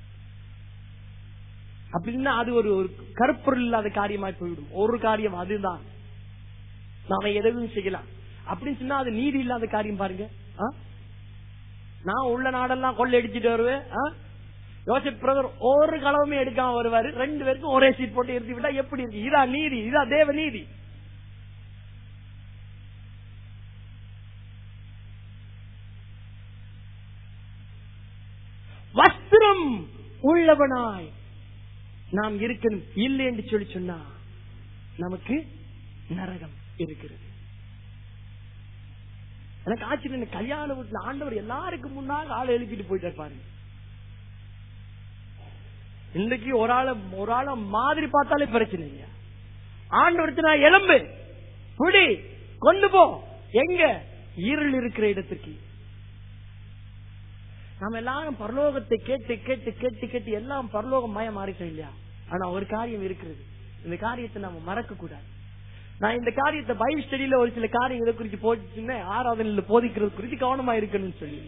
அப்படின்னா அது ஒரு ஒரு கருப்பொருள் இல்லாத காரியமாய் போய்விடும் ஒரு காரியம் அதுதான் நாம எதையும் செய்யலாம் அப்படின்னு சொன்னா அது நீதி இல்லாத காரியம் பாருங்க ஆ? நான் உள்ள நாடெல்லாம் கொள்ளையடிச்சிட்டு வருவேன் ஆ? யோசிப் பிரதர் ஒரு களவுமே எடுக்காம வருவாரு ரெண்டு பேருக்கும் ஒரே சீட் போட்டு எடுத்து விட்டா எப்படி இருக்கு இதா நீதி இதா தேவ நீதி வஸ்திரம் உள்ளவனாய் நாம் இருக்கணும் இல்லை என்று சொல்லி சொன்னா நமக்கு நரகம் இருக்கிறது எனக்கு ஆச்சரியம் இந்த கல்யாண வீட்டுல ஆண்டவர் எல்லாருக்கும் முன்னாக ஆளை எழுப்பிட்டு போயிட்டார் பாருங்க இன்னைக்கு ஒரு ஆளை ஒரு ஆளை மாதிரி பார்த்தாலே பிரச்சனை இல்லையா ஆண்டவர் நான் எலும்பு புடி கொண்டு போ எங்க இருள் இருக்கிற இடத்திற்கு நாம எல்லாரும் பரலோகத்தை கேட்டு கேட்டு கேட்டு கேட்டு எல்லாம் பரலோகம் மயம் மாறிட்டோம் இல்லையா ஆனா ஒரு காரியம் இருக்கிறது இந்த காரியத்தை நாம மறக்க கூடாது நான் இந்த காரியத்தை பைபிள் ஸ்டடியில ஒரு சில காரியங்களை குறித்து போச்சுன்னு ஆராதனையில போதிக்கிறது குறித்து கவனமா இருக்கணும்னு சொல்லி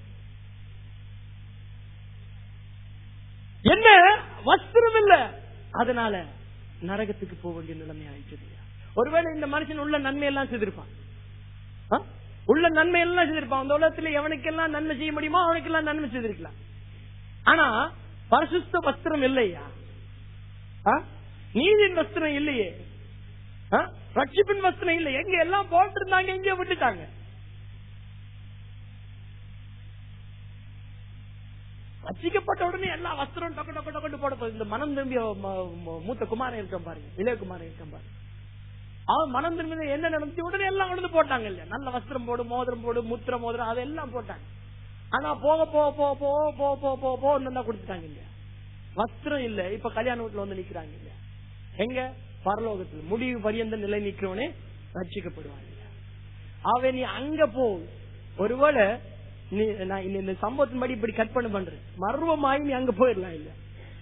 என்ன வஸ்திரம் இல்ல அதனால நரகத்துக்கு போக வேண்டிய நிலைமை ஆயிடுச்சு ஒருவேளை இந்த மனுஷன் உள்ள நன்மை எல்லாம் செய்திருப்பான் ஆ? உள்ள நன்மை எல்லாம் செய்திருப்பான் அந்த உலகத்துல எவனுக்கெல்லாம் நன்மை செய்ய முடியுமோ அவனுக்கெல்லாம் நன்மை செய்திருக்கலாம் ஆனா பரிசுத்த வஸ்திரம் இல்லையா ஆ? நீதியின் வஸ்திரம் இல்லையே ஆ? ரட்சிப்பின் வஸ்திரம் இல்லை எங்க எல்லாம் போட்டிருந்தாங்க எங்க விட்டுட்டாங்க ரசிக்கப்பட்ட உடனே எல்லா வஸ்திரம் டொக்க டொக்க டொக்கட்டு போட போகுது. இந்த மனம் திரும்பிய ம- ம- மூத்த குமாரன் இருக்கான் பாருங்க இளைய குமாரன் இருக்கான் பாருங்க அவன் மனம் திரும்பி என்ன நடந்துச்சு உடனே எல்லாம் கொண்டு வந்து போட்டாங்க இல்ல நல்ல வஸ்திரம் போடு மோதிரம் போடு முத்திர மோதிரம் அதெல்லாம் போட்டாங்க ஆனா போக போக போக போக போக போக போக போக தான் கொடுத்துட்டாங்க இல்லையா வஸ்திரம் இல்ல இப்ப கல்யாண வீட்டுல வந்து நிக்கிறாங்க இல்லையா எங்க பரலோகத்தில் முடிவு பரியந்த நிலை நிக்கிறவனே ரட்சிக்கப்படுவாங்க இல்லையா? அவன் நீ அங்க போ ஒருவேளை நீ நான் இந்த- இந்த சம்பவத்தின் படி இப்படி கட் பண்ண பண்றேன் மர்வமாயி நீ அங்க போயிடலாம் இல்ல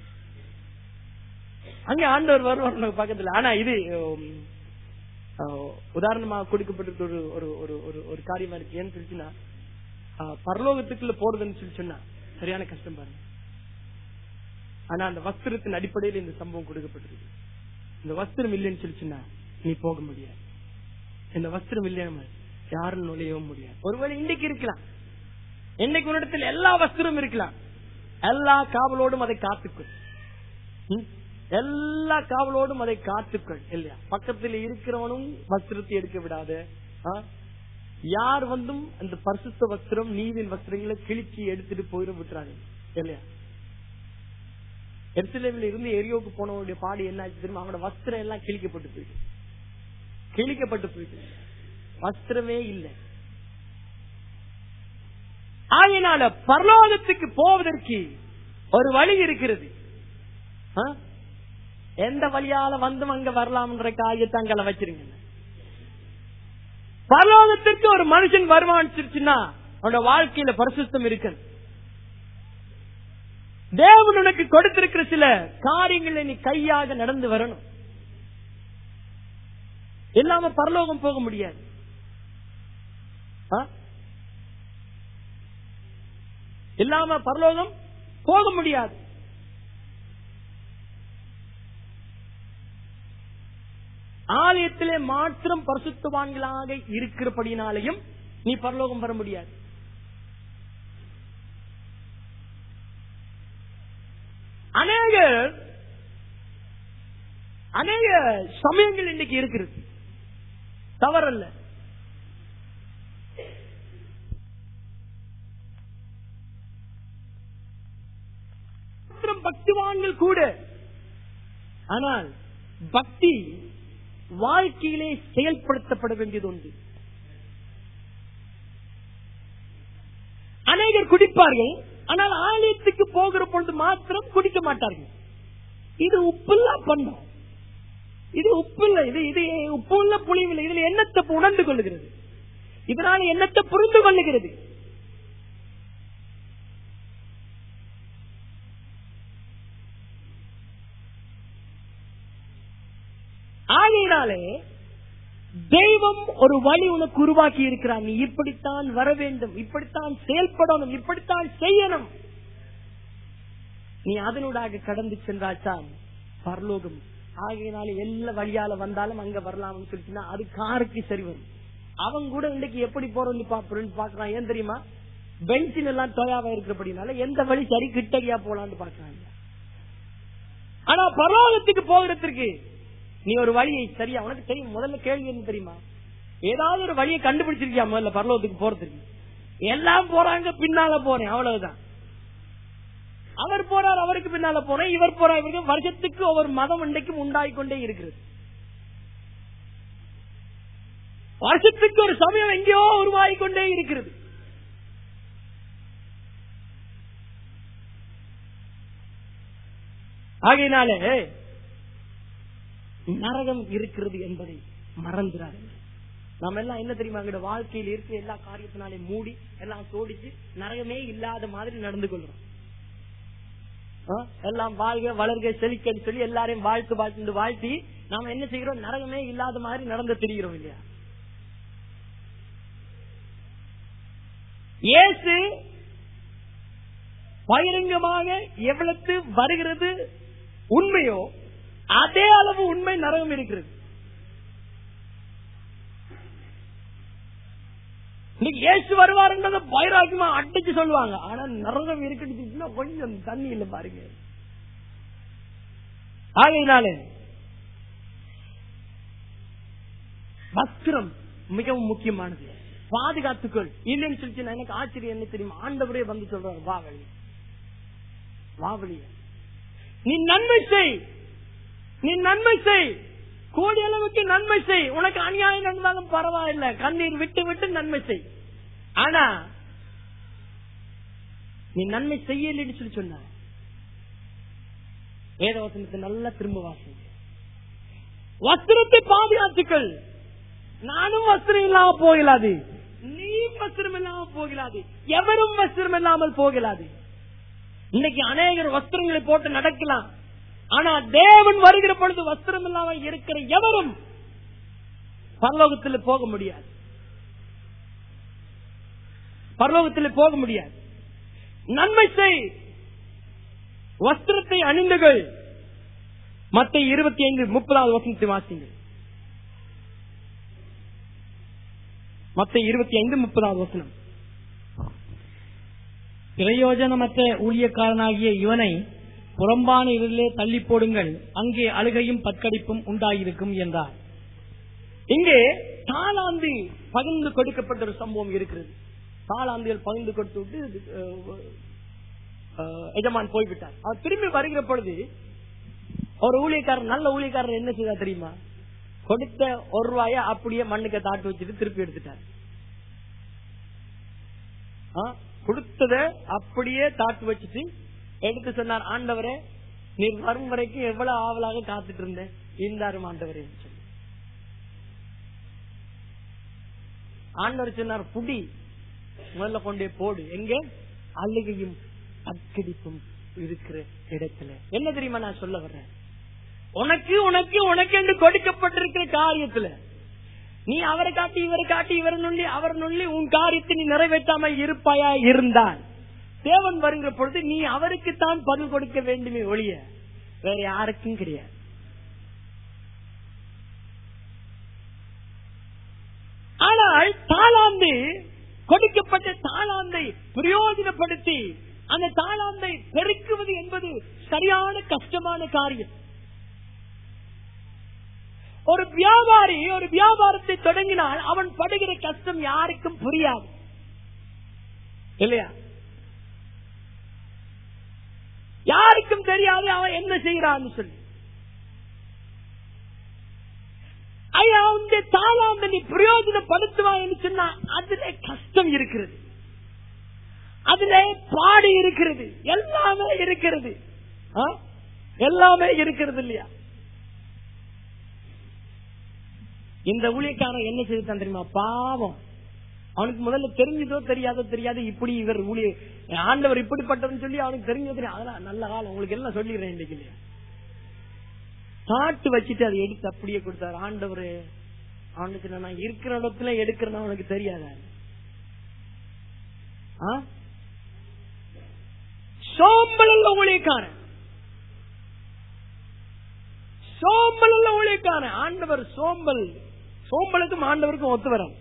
அங்க ஆண்டவர் வருவார் உனக்கு பக்கத்துல ஆனா இது உம், அஹ், உதாரணமா கொடுக்கப்பட்டிருக்க ஒரு ஒரு ஒரு ஒரு ஒரு காரியமா இருக்கு ஏன்னு சொல்லிச்சுன்னா அஹ், பரலோகத்துக்குள்ள போறதுன்னு சொல்லி சொன்னா சரியான கஷ்டம் பாருங்க ஆனா அந்த வஸ்திரத்தின் அடிப்படையில் இந்த சம்பவம் கொடுக்கப்பட்டிருக்கு இந்த வஸ்திரம் இல்லைன்னு சொல்லிச்சுன்னா நீ போக முடியாது இந்த வஸ்திரம் இல்லையாம யாரும் நுழையவும் முடியாது ஒருவேளை இன்னைக்கு இருக்கலாம் இன்னைக்கு ஒரு இடத்துல எல்லா வஸ்திரம் இருக்கலாம் எல்லா காவலோடும் அதை காத்துக்கொள் ம்? எல்லா காவலோடும் அதை காத்துக்கொள் இல்லையா பக்கத்தில் இருக்கிறவனும் வஸ்திரத்தை எடுக்க விடாது ஆ? யார் வந்தும் அந்த பரிசுத்த வஸ்திரம் நீதின் வஸ்திரங்களை கிழிச்சு எடுத்துட்டு போயிட விட்டுறாங்க இல்லையா எருசலேமில் இருந்து எரியோக்கு போனவனுடைய பாடு என்ன ஆச்சு தெரியுமா அவனோட வஸ்திரம் எல்லாம் கிழிக்கப்பட்டு போயிட்டு கிழிக்கப்பட்டு போயிட்டு வஸ்திரமே இல்லை ஆகையினால பரலோகத்துக்கு போவதற்கு ஒரு வழி இருக்கிறது ஆ? எந்த வழியால வந்தும் அங்க வரலாம்ன்ற காரியத்தை அங்கல வச்சிருங்க பரலோகத்திற்கு ஒரு மனுஷன் வருவான்னு அவனோட வாழ்க்கையில பரிசுத்தம் இருக்கு தேவன் உனக்கு கொடுத்திருக்கிற சில காரியங்களை நீ கையாக நடந்து வரணும் இல்லாம பரலோகம் போக முடியாது ஆ? இல்லாம பரலோகம் போக முடியாது ஆலயத்திலே மாத்திரம் பரிசுத்தவான்களாக இருக்கிறபடினாலையும் நீ பரலோகம் வர முடியாது அநேக அநேக சமயங்கள் இன்னைக்கு இருக்கிறது தவறல்ல மாத்திரம் பக்திவான்கள் கூட ஆனால் பக்தி வாழ்க்கையிலே செயல்படுத்தப்பட வேண்டியது உண்டு அநேகர் குடிப்பார்கள் ஆனால் ஆலயத்துக்கு போகிற பொழுது மாத்திரம் குடிக்க மாட்டார்கள் இது உப்புல்லா பண்ணோம் இது உப்பு இல்லை இது இது உப்பு உள்ள புளிவில்லை இதுல எண்ணத்தை உணர்ந்து கொள்ளுகிறது இதனால் எண்ணத்தை புரிந்து கொள்ளுகிறது ஆகையினாலே தெய்வம் ஒரு வழி உனக்கு உருவாக்கி இருக்கிறார் நீ இப்படித்தான் வர வேண்டும் இப்படித்தான் செயல்படணும் இப்படித்தான் செய்யணும் நீ அதனூடாக கடந்து சென்றாச்சான் பரலோகம் ஆகையினால எல்லா வழியால வந்தாலும் அங்க வரலாம்னு சொல்லிச்சுன்னா அது காருக்கு சரி வரும் அவன் கூட இன்னைக்கு எப்படி போறோம்னு பாக்குறேன்னு பாக்குறான் ஏன் தெரியுமா பென்சின் எல்லாம் தொயாவா இருக்கிறபடினால எந்த வழி சரி கிட்டகையா போலான்னு பாக்குறாங்க ஆனா பரலோகத்துக்கு போகிறதுக்கு நீ ஒரு வழியை சரியா உனக்கு தெரியும் முதல்ல கேள்வி என்ன தெரியுமா ஏதாவது ஒரு வழியை கண்டுபிடிச்சிருக்கியா முதல்ல பரலோகத்துக்கு போறதுக்கு எல்லாம் போறாங்க பின்னால போறேன் அவ்வளவுதான் அவர் போறார் அவருக்கு பின்னால போறேன் இவர் போறார் இவருக்கு வருஷத்துக்கு ஒவ்வொரு மதம் இன்றைக்கும் உண்டாகிக்கொண்டே இருக்கிறது வருஷத்துக்கு ஒரு சமயம் எங்கேயோ உருவாகிக் கொண்டே இருக்கிறது ஆகையினாலே நரகம் இருக்கிறது என்பதை மறந்துடாதீங்க நம்ம எல்லாம் என்ன தெரியுமா எங்களோட வாழ்க்கையில் இருக்க எல்லா காரியத்தினாலே மூடி எல்லாம் சோடிச்சு நரகமே இல்லாத மாதிரி நடந்து கொள்றோம் ஆ? எல்லாம் வாழ்க வளர்க செழிக்கன்னு சொல்லி எல்லாரையும் வாழ்த்து வாழ்த்து வாழ்த்தி நாம என்ன செய்கிறோம் நரகமே இல்லாத மாதிரி நடந்து திரிகிறோம் இல்லையா இயேசு பகிரங்கமாக எவ்வளவு வருகிறது உண்மையோ அதே அளவு உண்மை நரகம் இருக்கிறது இன்னைக்கு இயேசு வருவாருன்றத பைராக்கியமா அடிச்சு சொல்லுவாங்க ஆனா நரகம் இருக்குன்னு கொஞ்சம் தண்ணி இல்ல பாருங்க ஆகையினாலே வஸ்திரம் மிகவும் முக்கியமானது பாதுகாத்துக்கொள் இல்லைன்னு சொல்லிச்சு நான் எனக்கு ஆச்சரியம் என்ன தெரியுமா ஆண்டவரே வந்து சொல்றாரு வா வெளியே வா வெளியே நீ நன்மை செய் நீ நன்மை செய் கோடி அளவுக்கு நன்மை செய் உனக்கு அநியாயம் நடந்தாலும் பரவாயில்ல கண்ணீர் விட்டு விட்டு நன்மை செய் ஆனா நீ நன்மை செய்யலன்னு சொல்லி சொன்ன வேதவசனத்தை நல்லா திரும்ப வாசிங்க வஸ்திரத்தை பாதுகாத்துக்கள் நானும் வஸ்திரம் இல்லாம போகலாது நீ வஸ்திரம் இல்லாம போகலாது எவரும் வஸ்திரம் இல்லாமல் போகலாது இன்னைக்கு அநேகர் வஸ்திரங்களை போட்டு நடக்கலாம் ஆனா தேவன் வருகிற பொழுது வஸ்திரம் இல்லாம இருக்கிற எவரும் பரலோகத்தில் போக முடியாது பரலோகத்தில் போக முடியாது நன்மை செய் வஸ்திரத்தை அணிந்துகள் மத்த இருபத்தி ஐந்து முப்பதாவது வசனத்தை வாசிங்க மத்த இருபத்தி ஐந்து முப்பதாவது வசனம் பிரயோஜனமற்ற ஊழியக்காரனாகிய இவனை புறம்பான இருளிலே தள்ளி போடுங்கள் அங்கே அழுகையும் பற்கடிப்பும் உண்டாயிருக்கும் என்றார் இங்கே தாளாந்து பகிர்ந்து கொடுக்கப்பட்ட ஒரு சம்பவம் இருக்கிறது தாளாந்துகள் பகிர்ந்து கொடுத்து விட்டு அஹ், அஹ், எஜமான் போய்விட்டார் அவர் திரும்பி வருகிற பொழுது ஒரு ஊழியக்காரர் நல்ல ஊழியக்காரர் என்ன செய்தா தெரியுமா கொடுத்த ஒரு ரூபாய அப்படியே மண்ணுக்கு தாட்டு வச்சுட்டு திருப்பி எடுத்துட்டார் ஆ, கொடுத்தத அப்படியே தாட்டு வச்சுட்டு எடுத்து சொன்னார் ஆண்டவரே நீர் வரும் வரைக்கும் எவ்வளவு ஆவலாக காத்துட்டு இருந்தேன் இந்தாரும் ஆண்டவரே சொல்லி ஆண்டவர் சொன்னார் புடி முதல்ல கொண்டே போடு எங்க அழுகையும் அக்கடிப்பும் இருக்கிற இடத்துல என்ன தெரியுமா நான் சொல்ல வர்றேன் உனக்கு உனக்கு உனக்கு என்று கொடுக்கப்பட்டிருக்கிற காரியத்துல நீ அவரை காட்டி இவரை காட்டி இவரை நுள்ளி அவர் நுள்ளி உன் காரியத்தை நீ நிறைவேற்றாம இருப்பாயா இருந்தால் தேவன் வருகிற பொழுது நீ அவருக்குத்தான் பதில் கொடுக்க வேண்டுமே ஒழிய வேற யாருக்கும் கிடையாது ஆனால் தாளாந்து கொடுக்கப்பட்ட தாளாந்தை பிரயோஜனப்படுத்தி அந்த தாளாந்தை பெருக்குவது என்பது சரியான கஷ்டமான காரியம் ஒரு வியாபாரி ஒரு வியாபாரத்தை தொடங்கினால் அவன் படுகிற கஷ்டம் யாருக்கும் புரியாது இல்லையா யாருக்கும் தெரியாது அவன் என்ன செய்யறான்னு சொல்லி ஐயா இந்த தாளாந்த நீ பிரயோஜனப்படுத்துவான்னு சொன்னா அதுல கஷ்டம் இருக்கிறது அதுல பாடு இருக்கிறது எல்லாமே இருக்கிறது ஆ? எல்லாமே இருக்கிறது இல்லையா இந்த ஊழியக்காரன் என்ன செய்தான் தெரியுமா பாவம் அவனுக்கு முதல்ல தெரிஞ்சதோ தெரியாதோ தெரியாது இப்படி இவர் ஊழிய ஆண்டவர் இப்படிப்பட்டவன் சொல்லி அவனுக்கு தெரிஞ்சதோ தெரியும் அதெல்லாம் நல்ல காலம் உங்களுக்கு எல்லாம் சொல்லிடுறேன் இன்னைக்கு இல்லையா தாட்டு வச்சுட்டு அதை எடுத்து அப்படியே கொடுத்தாரு ஆண்டவர் அவனுக்கு நான் இருக்கிற இடத்துல எடுக்கிறேன்னு அவனுக்கு தெரியாத சோம்பல் உள்ள ஊழியக்காரன் சோம்பல் உள்ள ஊழியக்காரன் ஆண்டவர் சோம்பல் சோம்பலுக்கும் ஆண்டவருக்கும் ஒத்து வரான்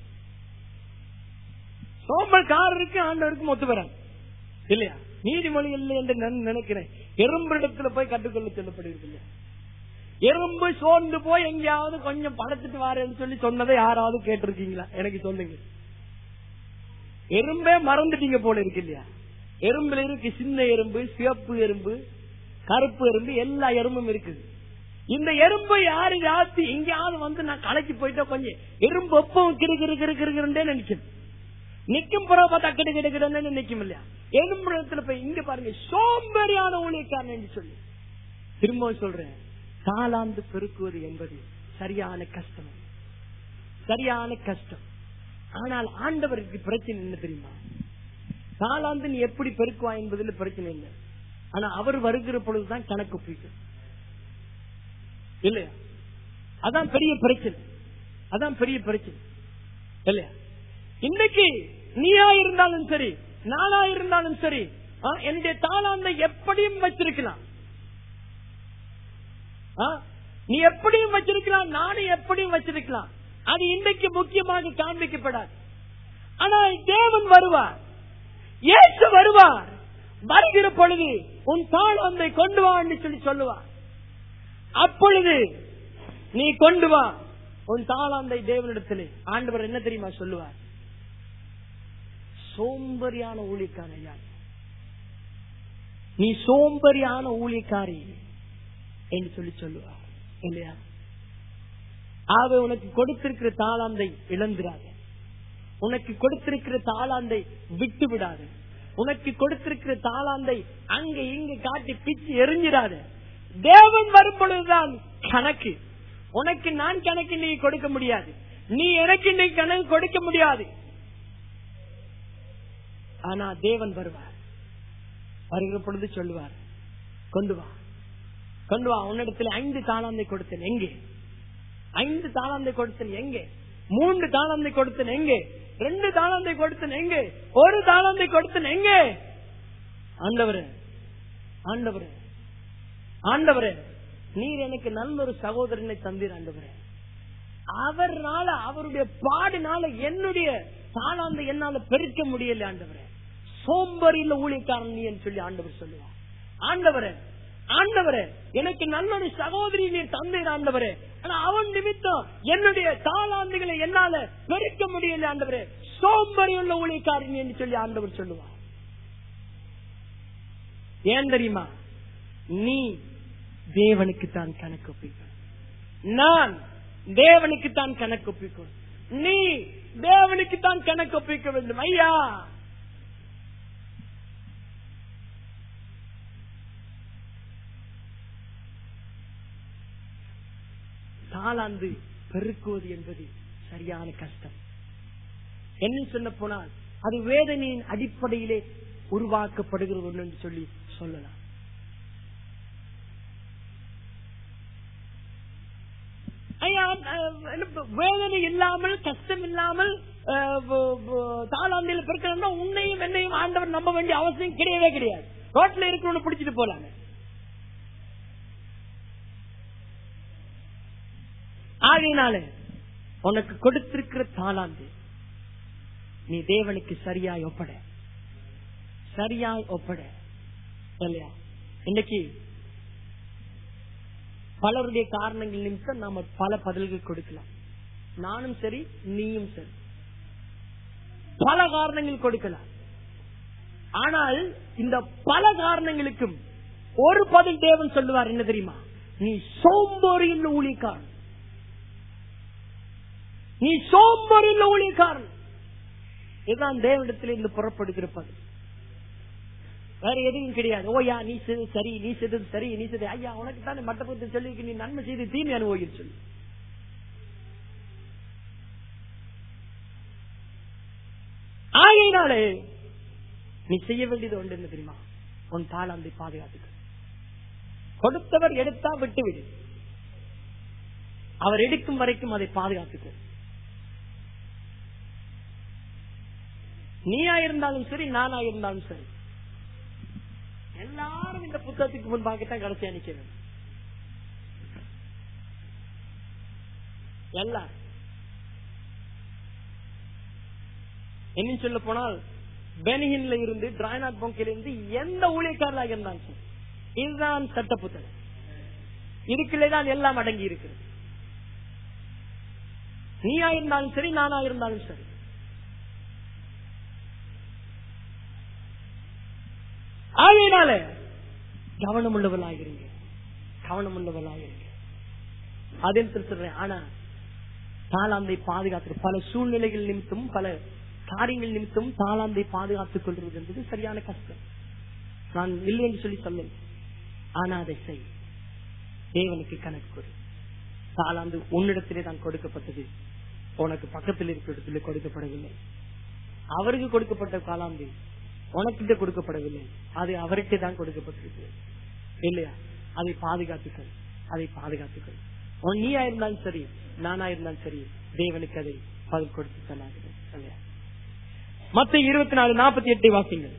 சோம்பல்காரருக்கு ஆண்டவருக்கும் ஒத்து வரான் இல்லையா நீதிமொழி இல்லை என்று நான் நினைக்கிறேன் எறும்பிடத்துல போய் கற்றுக்கொள்ள சொல்லப்படுகிறது இல்லையா எறும்பு சோர்ந்து போய் எங்கேயாவது கொஞ்சம் படைச்சிட்டு வாரேன்னு சொல்லி சொன்னதை யாராவது கேட்டிருக்கீங்களா எனக்கு சொல்லுங்க எறும்பே மறந்துட்டீங்க போல இருக்கு இல்லையா எறும்புல இருக்கு சின்ன எறும்பு சிவப்பு எறும்பு கருப்பு எறும்பு எல்லா எறும்பும் இருக்குது இந்த எறும்பு யாரு ஜாஸ்தி எங்கேயாவது வந்து நான் களைச்சு போயிட்டா கொஞ்சம் எறும்பு எப்பவும் கிரு கிரு கிரு கிருக்கிறே நினைக்கும் நிக்கும் பிறகு பார்த்தா கிடு கிடு கிடுன்னு நிக்கும் இல்லையா எறும்பு இடத்துல போய் இங்க பாருங்க சோம்பேறியான ஊழியக்காரன் என்று சொல்லி திரும்ப சொல்றேன் தாளாந்து பெருக்குவது என்பது சரியான கஷ்டம் சரியான கஷ்டம் ஆனால் ஆண்டவருக்கு பிரச்சனை என்ன தெரியுமா தாளாந்து நீ எப்படி பெருக்குவா என்பதில் பிரச்சனை இல்லை ஆனா அவர் வருகிற பொழுதுதான் கணக்கு ஒப்பிக்கும் இல்லையா அதான் பெரிய பிரச்சனை அதான் பெரிய பிரச்சனை இல்லையா இன்னைக்கு நீயா இருந்தாலும் சரி நானா இருந்தாலும் சரி ஆ, என்னுடைய தாளாந்தை எப்படியும் வச்சிருக்கலாம் ஆ, நீ எப்படியும் வச்சிருக்கலாம் நானும் எப்படியும் வச்சிருக்கலாம் அது இன்றைக்கு முக்கியமாக காண்பிக்கப்படாது ஆனால் தேவன் வருவார் இயேசு வருவார் வருகிற பொழுது உன் தாளாந்தை கொண்டு வா என்று சொல்லி சொல்லுவார் அப்பொழுது நீ கொண்டு வா உன் தாளாந்தை தேவனிடத்திலே ஆண்டவர் என்ன தெரியுமா சொல்லுவார் சோம்பரியான ஊழியக்காரன் ஐயா நீ சோம்பரியான ஊழியக்காரி என்று சொல்லி சொல்லுவார் இல்லையா ஆக உனக்கு கொடுத்திருக்கிற தாளாந்தை இழந்துராத உனக்கு கொடுத்திருக்கிற தாளாந்தை விட்டு விடாது உனக்கு கொடுத்திருக்கிற தாளாந்தை அங்க இங்க காட்டி பிச்சு எரிஞ்சிடாத தேவன் வரும் பொழுதுதான் கணக்கு உனக்கு நான் கணக்கு நீ கொடுக்க முடியாது நீ எனக்கு நீ கணக்கு கொடுக்க முடியாது ஆனா தேவன் வருவார் வருகிற பொழுது சொல்லுவார் கொண்டு வா கொண்டு வா உன்னிடத்தில் ஐந்து தாளாந்தை கொடுத்தேன் எங்கே ஐந்து தாளாந்தை கொடுத்தேன் எங்கே மூன்று தாளாந்தை கொடுத்தேன் எங்கே ரெண்டு தாளாந்தை கொடுத்தேன் எங்கே ஒரு தாளாந்தை கொடுத்தேன் எங்கே ஆண்டவரே ஆண்டவரே ஆண்டவரே நீர் எனக்கு நல்ல ஒரு சகோதரனை தந்தீர் ஆண்டவரே அவர்னால அவருடைய பாடினால என்னுடைய தாளாந்தை என்னால பெருக்க முடியல ஆண்டவரே சோம்பரியில் ஊழியக்காரன் நீ என்று சொல்லி ஆண்டவர் சொல்லுவார் ஆண்டவரே ஆண்டவரே எனக்கு நல்ல ஒரு சகோதரி நீர் தந்தீர் ஆண்டவரே ஆனா அவன் நிமித்தம் என்னுடைய தாளாந்துகளை என்னால பெருக்க முடியல ஆண்டவரே சோம்பரி உள்ள ஊழியக்காரன் என்று சொல்லி ஆண்டவர் சொல்லுவார் ஏன் தெரியுமா நீ தேவனுக்கு தான் கணக்கு ஒப்பிக்கணும் நான் தேவனுக்கு தான் கணக்கு ஒப்பிக்கணும் நீ தேவனுக்கு தான் கணக்கு ஒப்பிக்க வேண்டும் ஐயா தாளாந்து பெருக்குவது என்பது சரியான கஷ்டம் என்ன சொல்ல போனால் அது வேதனையின் அடிப்படையிலே உருவாக்கப்படுகிறது ஒன்று என்று சொல்லி சொல்லலாம் ஐயா அஹ், என்ன, வேதனை இல்லாமல் கஷ்டம் இல்லாமல் தாளாந்தியில் பிறக்கணும்னா உன்னையும் என்னையும் ஆண்டவர் நம்ப வேண்டிய அவசியம் கிடையவே கிடையாது ரோட்ல இருக்கிறவனு பிடிச்சிட்டு போலாங்க ஆகையினால உனக்கு கொடுத்திருக்கிற தாளாந்து நீ தேவனுக்கு சரியாய் ஒப்பட சரியாய் ஒப்பட இல்லையா இன்னைக்கு பலருடைய காரணங்கள் நிமித்தம் நாம பல பதில்கள் கொடுக்கலாம் நானும் சரி நீயும் சரி பல காரணங்கள் கொடுக்கலாம் ஆனால் இந்த பல காரணங்களுக்கும் ஒரு பதில் தேவன் சொல்லுவார் என்ன தெரியுமா நீ சோம்பேறியுள்ள ஊழியக்காரன் நீ சோம்பேறியுள்ள ஊழியக்காரன் இதுதான் தேவனிடத்தில் இருந்து புறப்படுகிற பதில் வேற எதுவும் கிடையாது ஓயா நீ செய்தது சரி நீ செய்தது சரி நீ செய்தது ஐயா உனக்கு தானே மட்ட பத்தி சொல்லி நீ நன்மை செய்து தீமை அனுபவிக்க சொல்லு ஆகையினாலே நீ செய்ய வேண்டியது ஒன்று என்ன தெரியுமா உன் தாளாந்தை பாதுகாத்துக்க கொடுத்தவர் எடுத்தா விட்டுவிடு அவர் எடுக்கும் வரைக்கும் அதை பாதுகாத்துக்க நீயா இருந்தாலும் சரி நானா இருந்தாலும் சரி எல்லாரும் இந்த புத்தகத்துக்கு முன்பாகத்தான் கடைசியா நிக்க வேண்டும் எல்லாரும் என்ன சொல்ல போனால் பெனிஹின்ல இருந்து டிராய்நாத் பொங்கில இருந்து எந்த ஊழியக்காரராக இருந்தாலும் சரி இதுதான் சட்ட புத்தகம் இதுக்குள்ளேதான் எல்லாம் அடங்கி இருக்கிறது நீயா இருந்தாலும் சரி நானா இருந்தாலும் சரி ஆகையினால கவனம் உள்ளவர்களாகிறீங்க கவனம் உள்ளவர்களாகிறீங்க அதே சொல்றேன் ஆனா தாளாந்தை பாதுகாத்து பல சூழ்நிலைகள் நிமித்தம் பல காரியங்கள் நிமித்தம் தாளாந்தை பாதுகாத்துக் கொள்வது என்பது சரியான கஷ்டம் நான் இல்லை என்று சொல்லி சொல்ல ஆனா அதை செய் தேவனுக்கு கணக்கு கொடு தாளாந்து உன்னிடத்திலே தான் கொடுக்கப்பட்டது உனக்கு பக்கத்தில் இருக்கிற இடத்துல கொடுக்கப்படவில்லை அவருக்கு கொடுக்கப்பட்ட காலாந்து உனக்கிட்ட கொடுக்கப்படவில்லை அது அவருக்கு தான் கொடுக்கப்பட்டிருக்கு இல்லையா அதை பாதுகாத்துக்கள் அதை பாதுகாத்துக்கள் உன் நீயா இருந்தாலும் சரி நானா இருந்தாலும் சரி தேவனுக்கு அதை பதில் கொடுத்து தன்னாகுது இல்லையா மத்த இருபத்தி நாலு நாற்பத்தி எட்டை வாசிங்கள்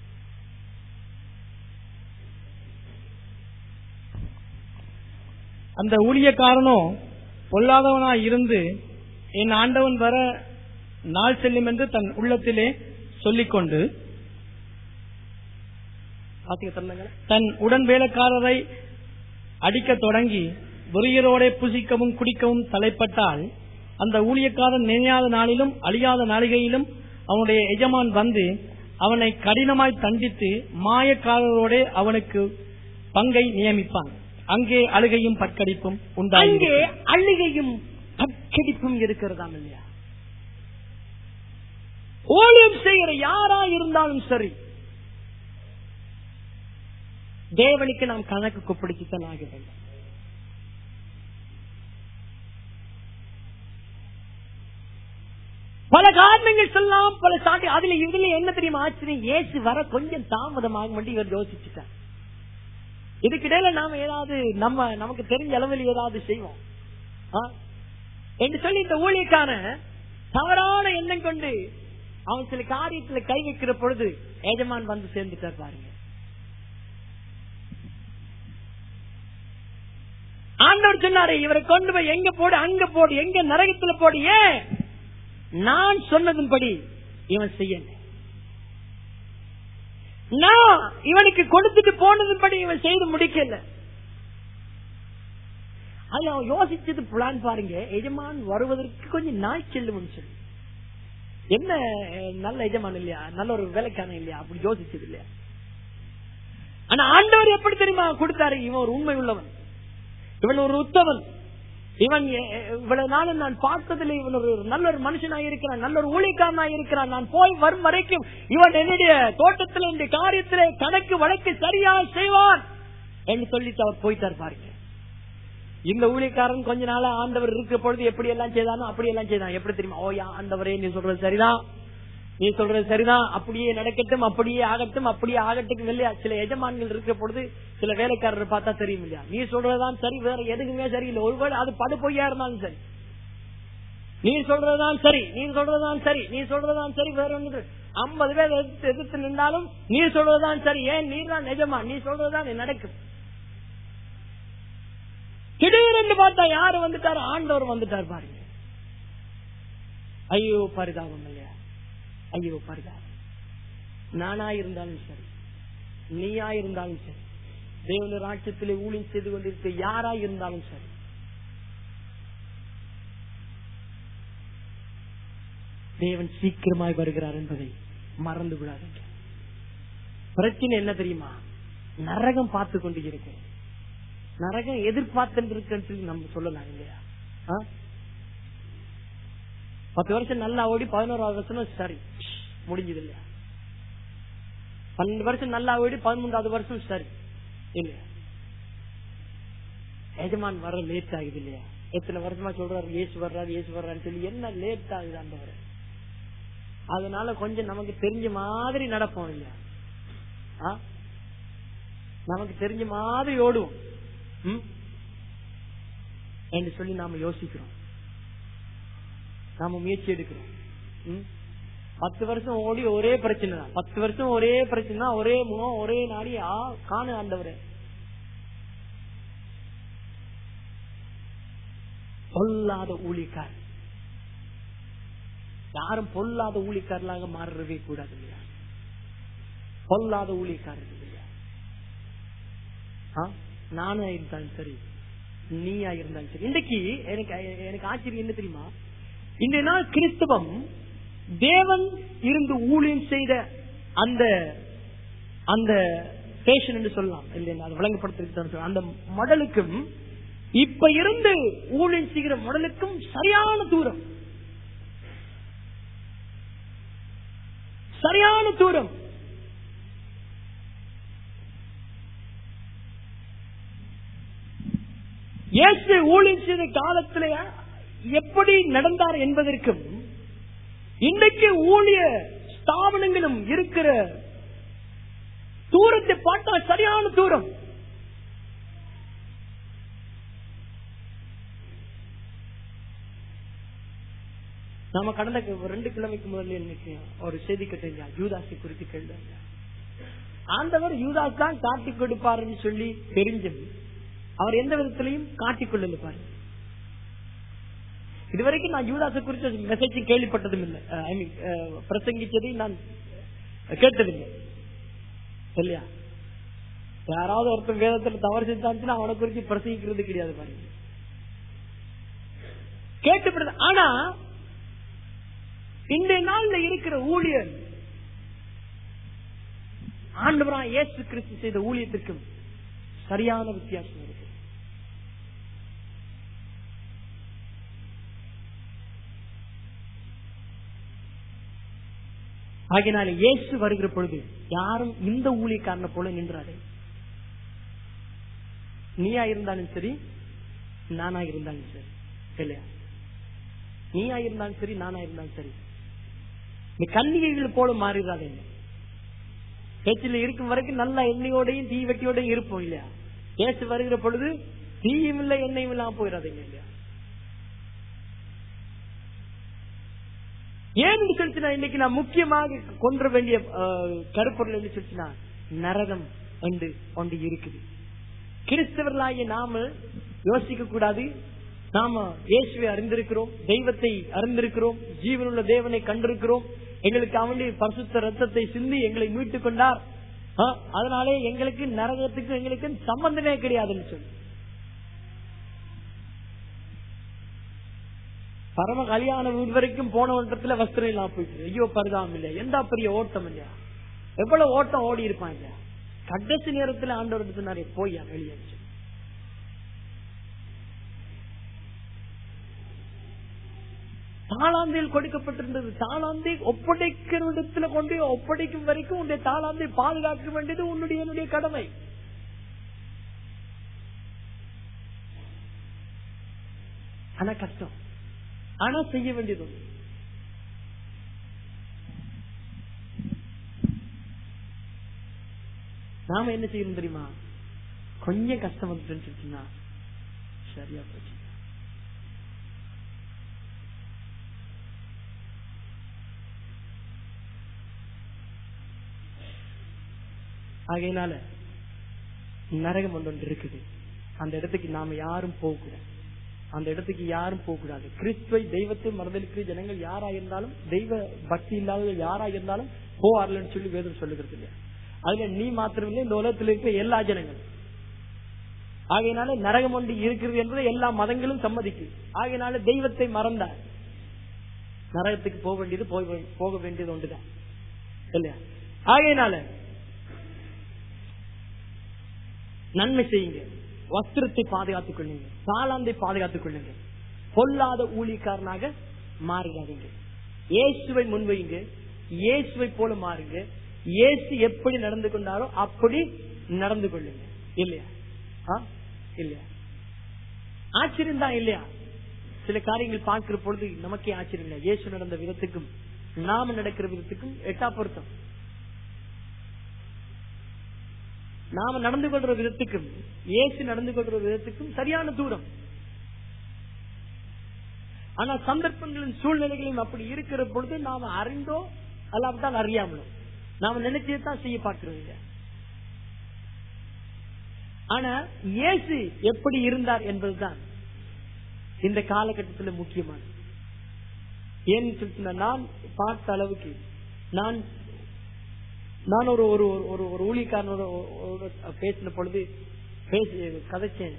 அந்த ஊழியக்காரனோ பொல்லாதவனாய் இருந்து என் ஆண்டவன் வர நாள் செல்லும் என்று தன் உள்ளத்திலே சொல்லிக்கொண்டு பாத்தீங்க சொன்னாங்க தன் உடன் வேலைக்காரரை அடிக்கத் தொடங்கி வெறியரோட புசிக்கவும் குடிக்கவும் தலைப்பட்டால் அந்த ஊழியக்காரன் நினையாத நாளிலும் அழியாத நாளிகையிலும் அவனுடைய எஜமான் வந்து அவனை கடினமாய் தண்டித்து மாயக்காரரோட அவனுக்கு பங்கை நியமிப்பான் அங்கே அழுகையும் பற்கடிப்பும் அங்கே உண்டாங்கே அழுகையும் பக்கடிப்பும் இருக்கிறதாம் இல்லையா ஊழியம் செய்கிற யாரா இருந்தாலும் சரி தேவனுக்கு நாம் கணக்கு கொப்பிடிச்சுத்தான் ஆக வேண்டும் பல காரணங்கள் சொல்லலாம் பல சாட்டி அதுல இதுல என்ன தெரியுமா ஆச்சரியம் இயேசு வர கொஞ்சம் தாமதமாக மட்டும் இவர் யோசிச்சுட்டார் இதுக்கிடையில நாம ஏதாவது நம்ம நமக்கு தெரிஞ்ச அளவில் ஏதாவது செய்வோம் ஆ? என்று சொல்லி இந்த ஊழியக்கான தவறான எண்ணம் கொண்டு அவன் சில காரியத்துல கை வைக்கிற பொழுது எஜமான் வந்து சேர்ந்துட்டார் பாருங்க ஆண்டவர் சொன்னாரு இவரை கொண்டு போய் எங்க போடு அங்க போடு எங்க நரகத்துல போடு ஏன் நான் சொன்னதும்படி இவன் செய்யல நான் இவனுக்கு கொடுத்துட்டு போனதுபடி இவன் செய்து முடிக்கல அதுல அவன் யோசிச்சது பிளான் பாருங்க எஜமான் வருவதற்கு கொஞ்சம் நாய் செல்லும் சொல்லி என்ன அஹ், நல்ல எஜமான் இல்லையா நல்ல ஒரு வேலைக்கான இல்லையா அப்படி யோசிச்சது இல்லையா ஆனா ஆண்டவர் எப்படி தெரியுமா கொடுத்தாரு இவன் ஒரு உண்மை உள்ளவன் இவன் ஒரு உத்தவன் இவன் எ- எ- இவ்வளவு நாளும் நான் பார்த்ததில் இவன் ஒரு நல்ல ஒரு மனுஷனாக இருக்கிறான் நல்ல ஒரு ஊழியக்காரனாக இருக்கிறான் நான் போய் வரும் வரைக்கும் இவன் என்னுடைய தோட்டத்தில் இந்த காரியத்திலே கணக்கு வழக்கு சரியாக செய்வான் என்று சொல்லிட்டு அவர் போயிட்டார் பாருங்க இந்த ஊழியக்காரன் கொஞ்ச நாளா ஆண்டவர் இருக்கிற பொழுது எப்படி எல்லாம் செய்தானோ அப்படி எல்லாம் செய்தான் எப்படி தெரியுமா ஓ யா ஆண்டவரே நீ சொல்றது சரிதான் நீ சொல்றது சரிதான் அப்படியே நடக்கட்டும் அப்படியே ஆகட்டும் அப்படியே ஆகட்டும் இல்லையா சில எஜமான்கள் இருக்கிற பொழுது சில வேலைக்காரர் பார்த்தா தெரியும் இல்லையா நீ சொல்றதுதான் சரி வேற எதுக்குமே சரியில்லை ஒருவேளை அது படு பொய்யா இருந்தாலும் சரி நீ சொல்றதுதான் சரி நீ சொல்றதுதான் சரி நீ சொல்றதுதான் சரி வேற ஒன்று ஐம்பது பேர் எதிர்த்து எதிர்த்து நின்றாலும் நீ சொல்றதுதான் சரி ஏன் நீ தான் நிஜமா நீ சொல்றதுதான் நடக்கும் திடீரென்று பார்த்தா யாரு வந்துட்டாரு ஆண்டவர் வந்துட்டார் பாருங்க ஐயோ பரிதாபம் இல்லையா ஐயோ பரிதாபம் நானா இருந்தாலும் சரி நீயா இருந்தாலும் சரி தேவன ராட்சத்திலே ஊழியம் செய்து கொண்டிருக்க யாரா இருந்தாலும் சரி தேவன் சீக்கிரமாய் வருகிறார் என்பதை மறந்து விடாதீங்க பிரச்சனை என்ன தெரியுமா நரகம் பார்த்து கொண்டு இருக்கிறது நரகம் எதிர்பார்த்து இருக்குன்னு நம்ம சொல்லலாம் இல்லையா ஆ? பத்து வருஷம் நல்லா ஓடி பதினோராவது வருஷம் சரி முடிஞ்சது இல்லையா பன்னெண்டு வருஷம் நல்லா ஓடி பதிமூன்றாவது வருஷம் சரி இல்லையா எஜமான் வர லேட் ஆகுது இல்லையா எத்தனை வருஷமா சொல்றாரு ஏசு வர்றாரு ஏசு வர்றாருன்னு சொல்லி என்ன லேட் ஆகுது அந்த அதனால கொஞ்சம் நமக்கு தெரிஞ்ச மாதிரி நடப்போம் இல்லையா ஆ? நமக்கு தெரிஞ்ச மாதிரி ஓடுவோம் ம்? என்று சொல்லி நாம யோசிக்கிறோம் நாம முயற்சி எடுக்கிறோம் ம்? பத்து வருஷம் ஓடி ஒரே பிரச்சனை தான் பத்து வருஷம் ஒரே பிரச்சனை தான் ஒரே முகம் ஒரே நாடி ஆ காணு ஆண்டவரே பொல்லாத ஊழிக்கார் யாரும் பொல்லாத ஊழிக்காரர்களாக மாறவே கூடாது இல்லையா பொல்லாத ஊழியக்காரர்கள் இல்லையா ஆ? நானா இருந்தாலும் சரி நீயா இருந்தாலும் சரி இன்றைக்கு எனக்கு எனக்கு ஆச்சரியம் என்ன தெரியுமா இந்த நாள் கிறிஸ்தவம் தேவன் இருந்து ஊழியம் செய்த அந்த அந்த ஸ்டேஷன் என்று சொல்லலாம் இல்லையா அது விளங்கப்படுத்த அந்த மடலுக்கும் இப்ப இருந்து ஊழியம் செய்கிற மடலுக்கும் சரியான தூரம் சரியான தூரம் இயேசு ஊழியம் செய்த காலத்துல எப்படி நடந்தார் என்பதற்கும் இன்றைக்கு ஊழிய ஸ்தாபனங்களும் இருக்கிற தூரத்தை பார்த்தா சரியான தூரம் நாம கடந்த க- ரெண்டு கிழமைக்கு முதல்ல இன்னைக்கு ஒரு செய்தி கேட்டீங்க யூதாசை குறித்து கேள்வி ஆண்டவர் யூதாஸ் தான் காட்டி கொடுப்பாருன்னு சொல்லி தெரிஞ்சது அவர் எந்த விதத்திலையும் காட்டிக் கொள்ளல பாருங்க இதுவரைக்கும் நான் யூதாசை குறித்த மெசேஜ் கேள்விப்பட்டதும் இல்லை ஐ மீன் பிரசங்கிச்சதை நான் கேட்டதில்லை இல்லையா யாராவது ஒருத்தர் வேதத்துல தவறு செஞ்சாச்சுன்னா அவனை குறித்து பிரசங்கிக்கிறது கிடையாது பாருங்க கேட்டுப்படுது ஆனா இன்றைய நாள்ல இருக்கிற ஊழியர் ஆண்டவரா இயேசு கிறிஸ்து செய்த ஊழியத்திற்கும் சரியான வித்தியாசம் இருக்கு ஆகினால இயேசு வருகிற பொழுது யாரும் இந்த ஊழியக்காரனை போல நின்றாரு நீயா இருந்தாலும் சரி நானா இருந்தாலும் சரி இல்லையா நீயா இருந்தாலும் சரி நானா இருந்தாலும் சரி இந்த கன்னிகைகள் போல மாறிடாதீங்க பேச்சில் இருக்கும் வரைக்கும் நல்ல எண்ணெயோடையும் தீ வெட்டியோடையும் இருப்போம் இல்லையா பேச்சு வருகிற பொழுது தீயும் இல்லை எண்ணெயும் இல்லாம போயிடாதீங்க இல்லையா ஏன் சொல்லிச்சுனா இன்னைக்கு நான் முக்கியமாக கொன்ற வேண்டிய அஹ், கருப்பொருள் என்ன சொல்லிச்சுனா நரகம் என்று ஒன்று இருக்குது கிறிஸ்தவர்களாகிய நாம யோசிக்க கூடாது நாம இயேசுவை அறிந்திருக்கிறோம் தெய்வத்தை அறிந்திருக்கிறோம் ஜீவனுள்ள தேவனை கண்டிருக்கிறோம் எங்களுக்கு அவனுடைய பரிசுத்த ரத்தத்தை சிந்தி எங்களை மீட்டுக் கொண்டார் ஆ, அதனாலே எங்களுக்கு நரகத்துக்கு எங்களுக்கு சம்பந்தமே கிடையாதுன்னு சொல்லி பரம கல்யாண வீடு வரைக்கும் போன இடத்துல வஸ்திரம் இல்லாம போயிட்டு ஐயோ பரிதாபம் இல்லையா எந்த பெரிய ஓட்டம் இல்லையா எவ்வளவு ஓட்டம் ஓடி இருப்பான் இல்லையா கடைசி நேரத்துல ஆண்டவர் எடுத்து நிறைய போய் வெளியே தாளாந்தையில் கொடுக்கப்பட்டிருந்தது தாளாந்தை ஒப்படைக்கிற இடத்துல கொண்டு போய் ஒப்படைக்கும் வரைக்கும் உன்னுடைய தாளாந்தை பாதுகாக்க வேண்டியது உன்னுடைய என்னுடைய கடமை ஆனா கஷ்டம் ஆனா செய்ய வேண்டியது ஒண்ணு. நாம என்ன செய்யணும் தெரியுமா கொஞ்சம் கஷ்டம் வந்துட்டுன்னு சொல்லிச்சுன்னா சரியா போச்சு ஆகையினால நரகம் ஒன்று ஒன்று இருக்குது அந்த இடத்துக்கு நாம யாரும் போகக்கூடாது அந்த இடத்துக்கு யாரும் போகக்கூடாது கிறிஸ்துவை தெய்வத்தை மறந்தலுக்கு ஜனங்கள் யாரா இருந்தாலும் தெய்வ பக்தி இல்லாதவர்கள் யாரா இருந்தாலும் போவார்லன்னு சொல்லி வேதம் சொல்லுகிறது இல்லையா அதுல நீ மாத்திரமில்லை இந்த உலகத்தில் இருக்கிற எல்லா ஜனங்களும் ஆகையினால நரகம் ஒன்று இருக்கிறது என்பதை எல்லா மதங்களும் சம்மதிக்குது ஆகையினால தெய்வத்தை மறந்தார் நரகத்துக்கு போக வேண்டியது போக- போக வேண்டியது ஒன்றுதான் இல்லையா ஆகையினால நன்மை செய்யுங்க வஸ்திரத்தை பாதுகாத்துக் கொள்ளுங்க தாளாந்தை பாதுகாத்துக் கொள்ளுங்க பொல்லாத ஊழியக்காரனாக மாறிடாதீங்க இயேசுவை முன்வைங்க இயேசுவை போல மாறுங்க இயேசு எப்படி நடந்து கொண்டாரோ அப்படி நடந்து கொள்ளுங்க இல்லையா ஆ? இல்லையா ஆச்சரியம் தான் இல்லையா சில காரியங்கள் பார்க்கிற பொழுது நமக்கே ஆச்சரியம் இல்லை இயேசு நடந்த விதத்துக்கும் நாம நடக்கிற விதத்துக்கும் எட்டா பொருத்தம் நாம நடந்து கொள்ற விதத்துக்கும் இயேசு நடந்து கொள்ற விதத்துக்கும் சரியான தூரம் ஆனா சந்தர்ப்பங்களின் சூழ்நிலைகளையும் அப்படி இருக்கிற பொழுது நாம அறிந்தோ அல்லாவிட்டால் அறியாமலோ நாம நினைச்சதான் செய்ய பார்க்கிறோம் இல்ல ஆனா இயேசு எப்படி இருந்தார் என்பதுதான் இந்த காலகட்டத்தில் முக்கியமானது ஏன்னு சொல்லிட்டு நான் பார்த்த அளவுக்கு நான் நான் ஒரு ஒரு ஒரு- ஒரு ஒரு ஊழியக்காரனோட ஒ- ஒரு பேசின பொழுது பேசி கதைச்சேன்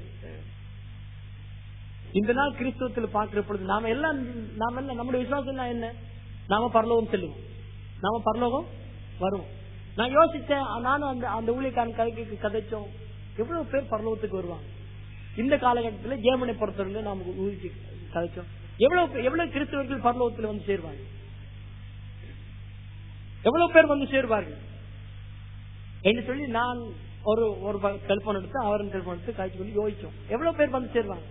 இந்த நாள் கிறிஸ்துவத்தில் பார்க்கிற பொழுது நாம எல்லாம் நாம எல்லாம் நம்முடைய விசுவாசம் எல்லாம் என்ன நாம பரலோகம் செல்லுவோம் நாம பரலோகம் வருவோம் நான் யோசிச்சேன் நானும் அந்த அந்த ஊழியக்காரன் கதைக்கு கதைச்சோம் எவ்வளவு பேர் பரலோகத்துக்கு வருவாங்க இந்த காலகட்டத்தில் ஜேமனை பொறுத்தவரைக்கும் நாம ஊழிச்சு கதைச்சோம் எவ்வளவு பே- எவ்வளவு கிறிஸ்தவர்கள் பரலோகத்தில் வந்து சேருவாங்க எவ்வளவு பேர் வந்து சேருவார்கள் என்று சொல்லி நான் ஒரு ஒரு டெலிபோன் எடுத்து அவரும் டெலிபோன் எடுத்து காய்ச்சி சொல்லி யோசிச்சோம் எவ்வளவு பேர் வந்து சேருவாங்க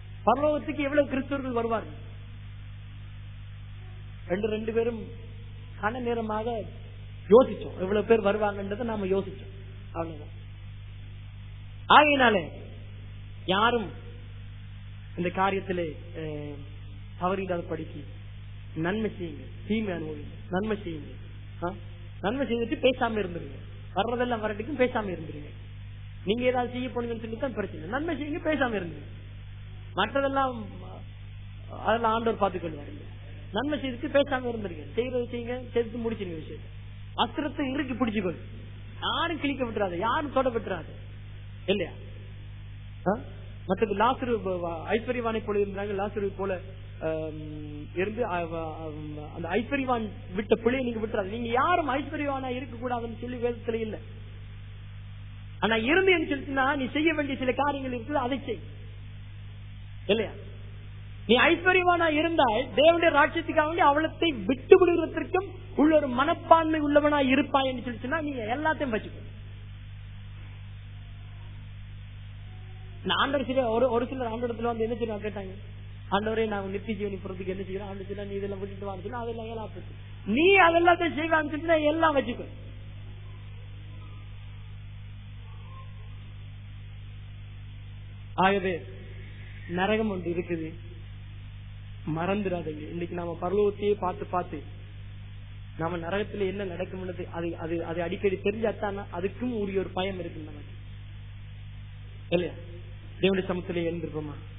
பரலோகத்துக்கு எவ்வளவு கிறிஸ்தவர்கள் வருவார்கள் ரெண்டு ரெண்டு பேரும் கன நேரமாக யோசிச்சோம் எவ்வளவு பேர் வருவாங்கன்றதை நாம யோசிச்சோம் அவ்வளவுதான் ஆகையினாலே யாரும் இந்த காரியத்திலே அஹ், தவறிடாத படிக்கு நன்மை செய்யுங்க தீமை அனுபவிங்க நன்மை செய்யுங்க ஆ? நன்மை செய்துட்டு பேசாம இருந்துருங்க வர்றதெல்லாம் வரட்டுக்கும் பேசாம இருந்துருங்க நீங்க ஏதாவது செய்ய போனீங்கன்னு சொல்லி தான் பிரச்சனை நன்மை செய்யுங்க பேசாம இருந்துருங்க மற்றதெல்லாம் அஹ், அதெல்லாம் ஆண்டவர் பார்த்துக்கொள்வாருங்க நன்மை செய்துட்டு பேசாம இருந்துருங்க செய்யறது செய்யுங்க செய்து முடிச்சிருங்க விஷயத்தை அஸ்திரத்தை இறுக்கி பிடிச்சுக்கொள் யாரும் கிழிக்க விட்டுறாது யாரும் தொட விட்டுறாது இல்லையா ஆ? மற்றது லாசுரு ஐஸ்வர்யவானை போல இருந்தாங்க லாசுரு போல ஆம், இருந்து அவ- அவ- அந்த ஐஸ்வர்யவான் விட்ட பிள்ளையை நீங்க விட்டுறாது நீங்க யாரும் ஐஸ்வர்யவானா இருக்க கூடாதுன்னு சொல்லி வேதத்துல இல்ல ஆனா இருந்தேன்னு சொல்லிட்டுனா நீ செய்ய வேண்டிய சில காரியங்கள் இருக்குது அதை செய் இல்லையா நீ ஐஸ்வர்யவானா இருந்தால் தேவனுடைய ராட்சத்துக்காக வேண்டி அவளத்தை விட்டு விடுவதற்கும் உள்ள ஒரு மனப்பான்மை உள்ளவனா இருப்பாய் என்று சொல்லிச்சுன்னா நீங்க எல்லாத்தையும் வச்சுக்கோ நான் ஆண்டவர் சில ஒரு ஒரு சிலர் ஆண்டவரத்துல வந்து என்ன செய்யணும் கேட்டாங்க ஆண்டவரே நான் நித்திய ஜீவனி போறதுக்கு என்ன செய்யறேன் ஆண்டு சொன்னா நீ இதெல்லாம் விட்டுட்டு வான்னு சொன்னா அதெல்லாம் ஏழா போச்சு நீ அதெல்லாத்தையும் செய்வான்னு சொல்லிட்டு எல்லாம் வச்சுக்கோ ஆகவே நரகம் ஒன்று இருக்குது மறந்துடாதீங்க இன்னைக்கு நாம பரலோகத்தையே பார்த்து பார்த்து நாம நரகத்துல என்ன நடக்கும்ன்றது அது அது அது அடிக்கடி தெரிஞ்சாத்தான் அதுக்கும் உரிய ஒரு பயம் இருக்கு நமக்கு இல்லையா தேவனுடைய சமத்திலே எழுந்திருப்போமா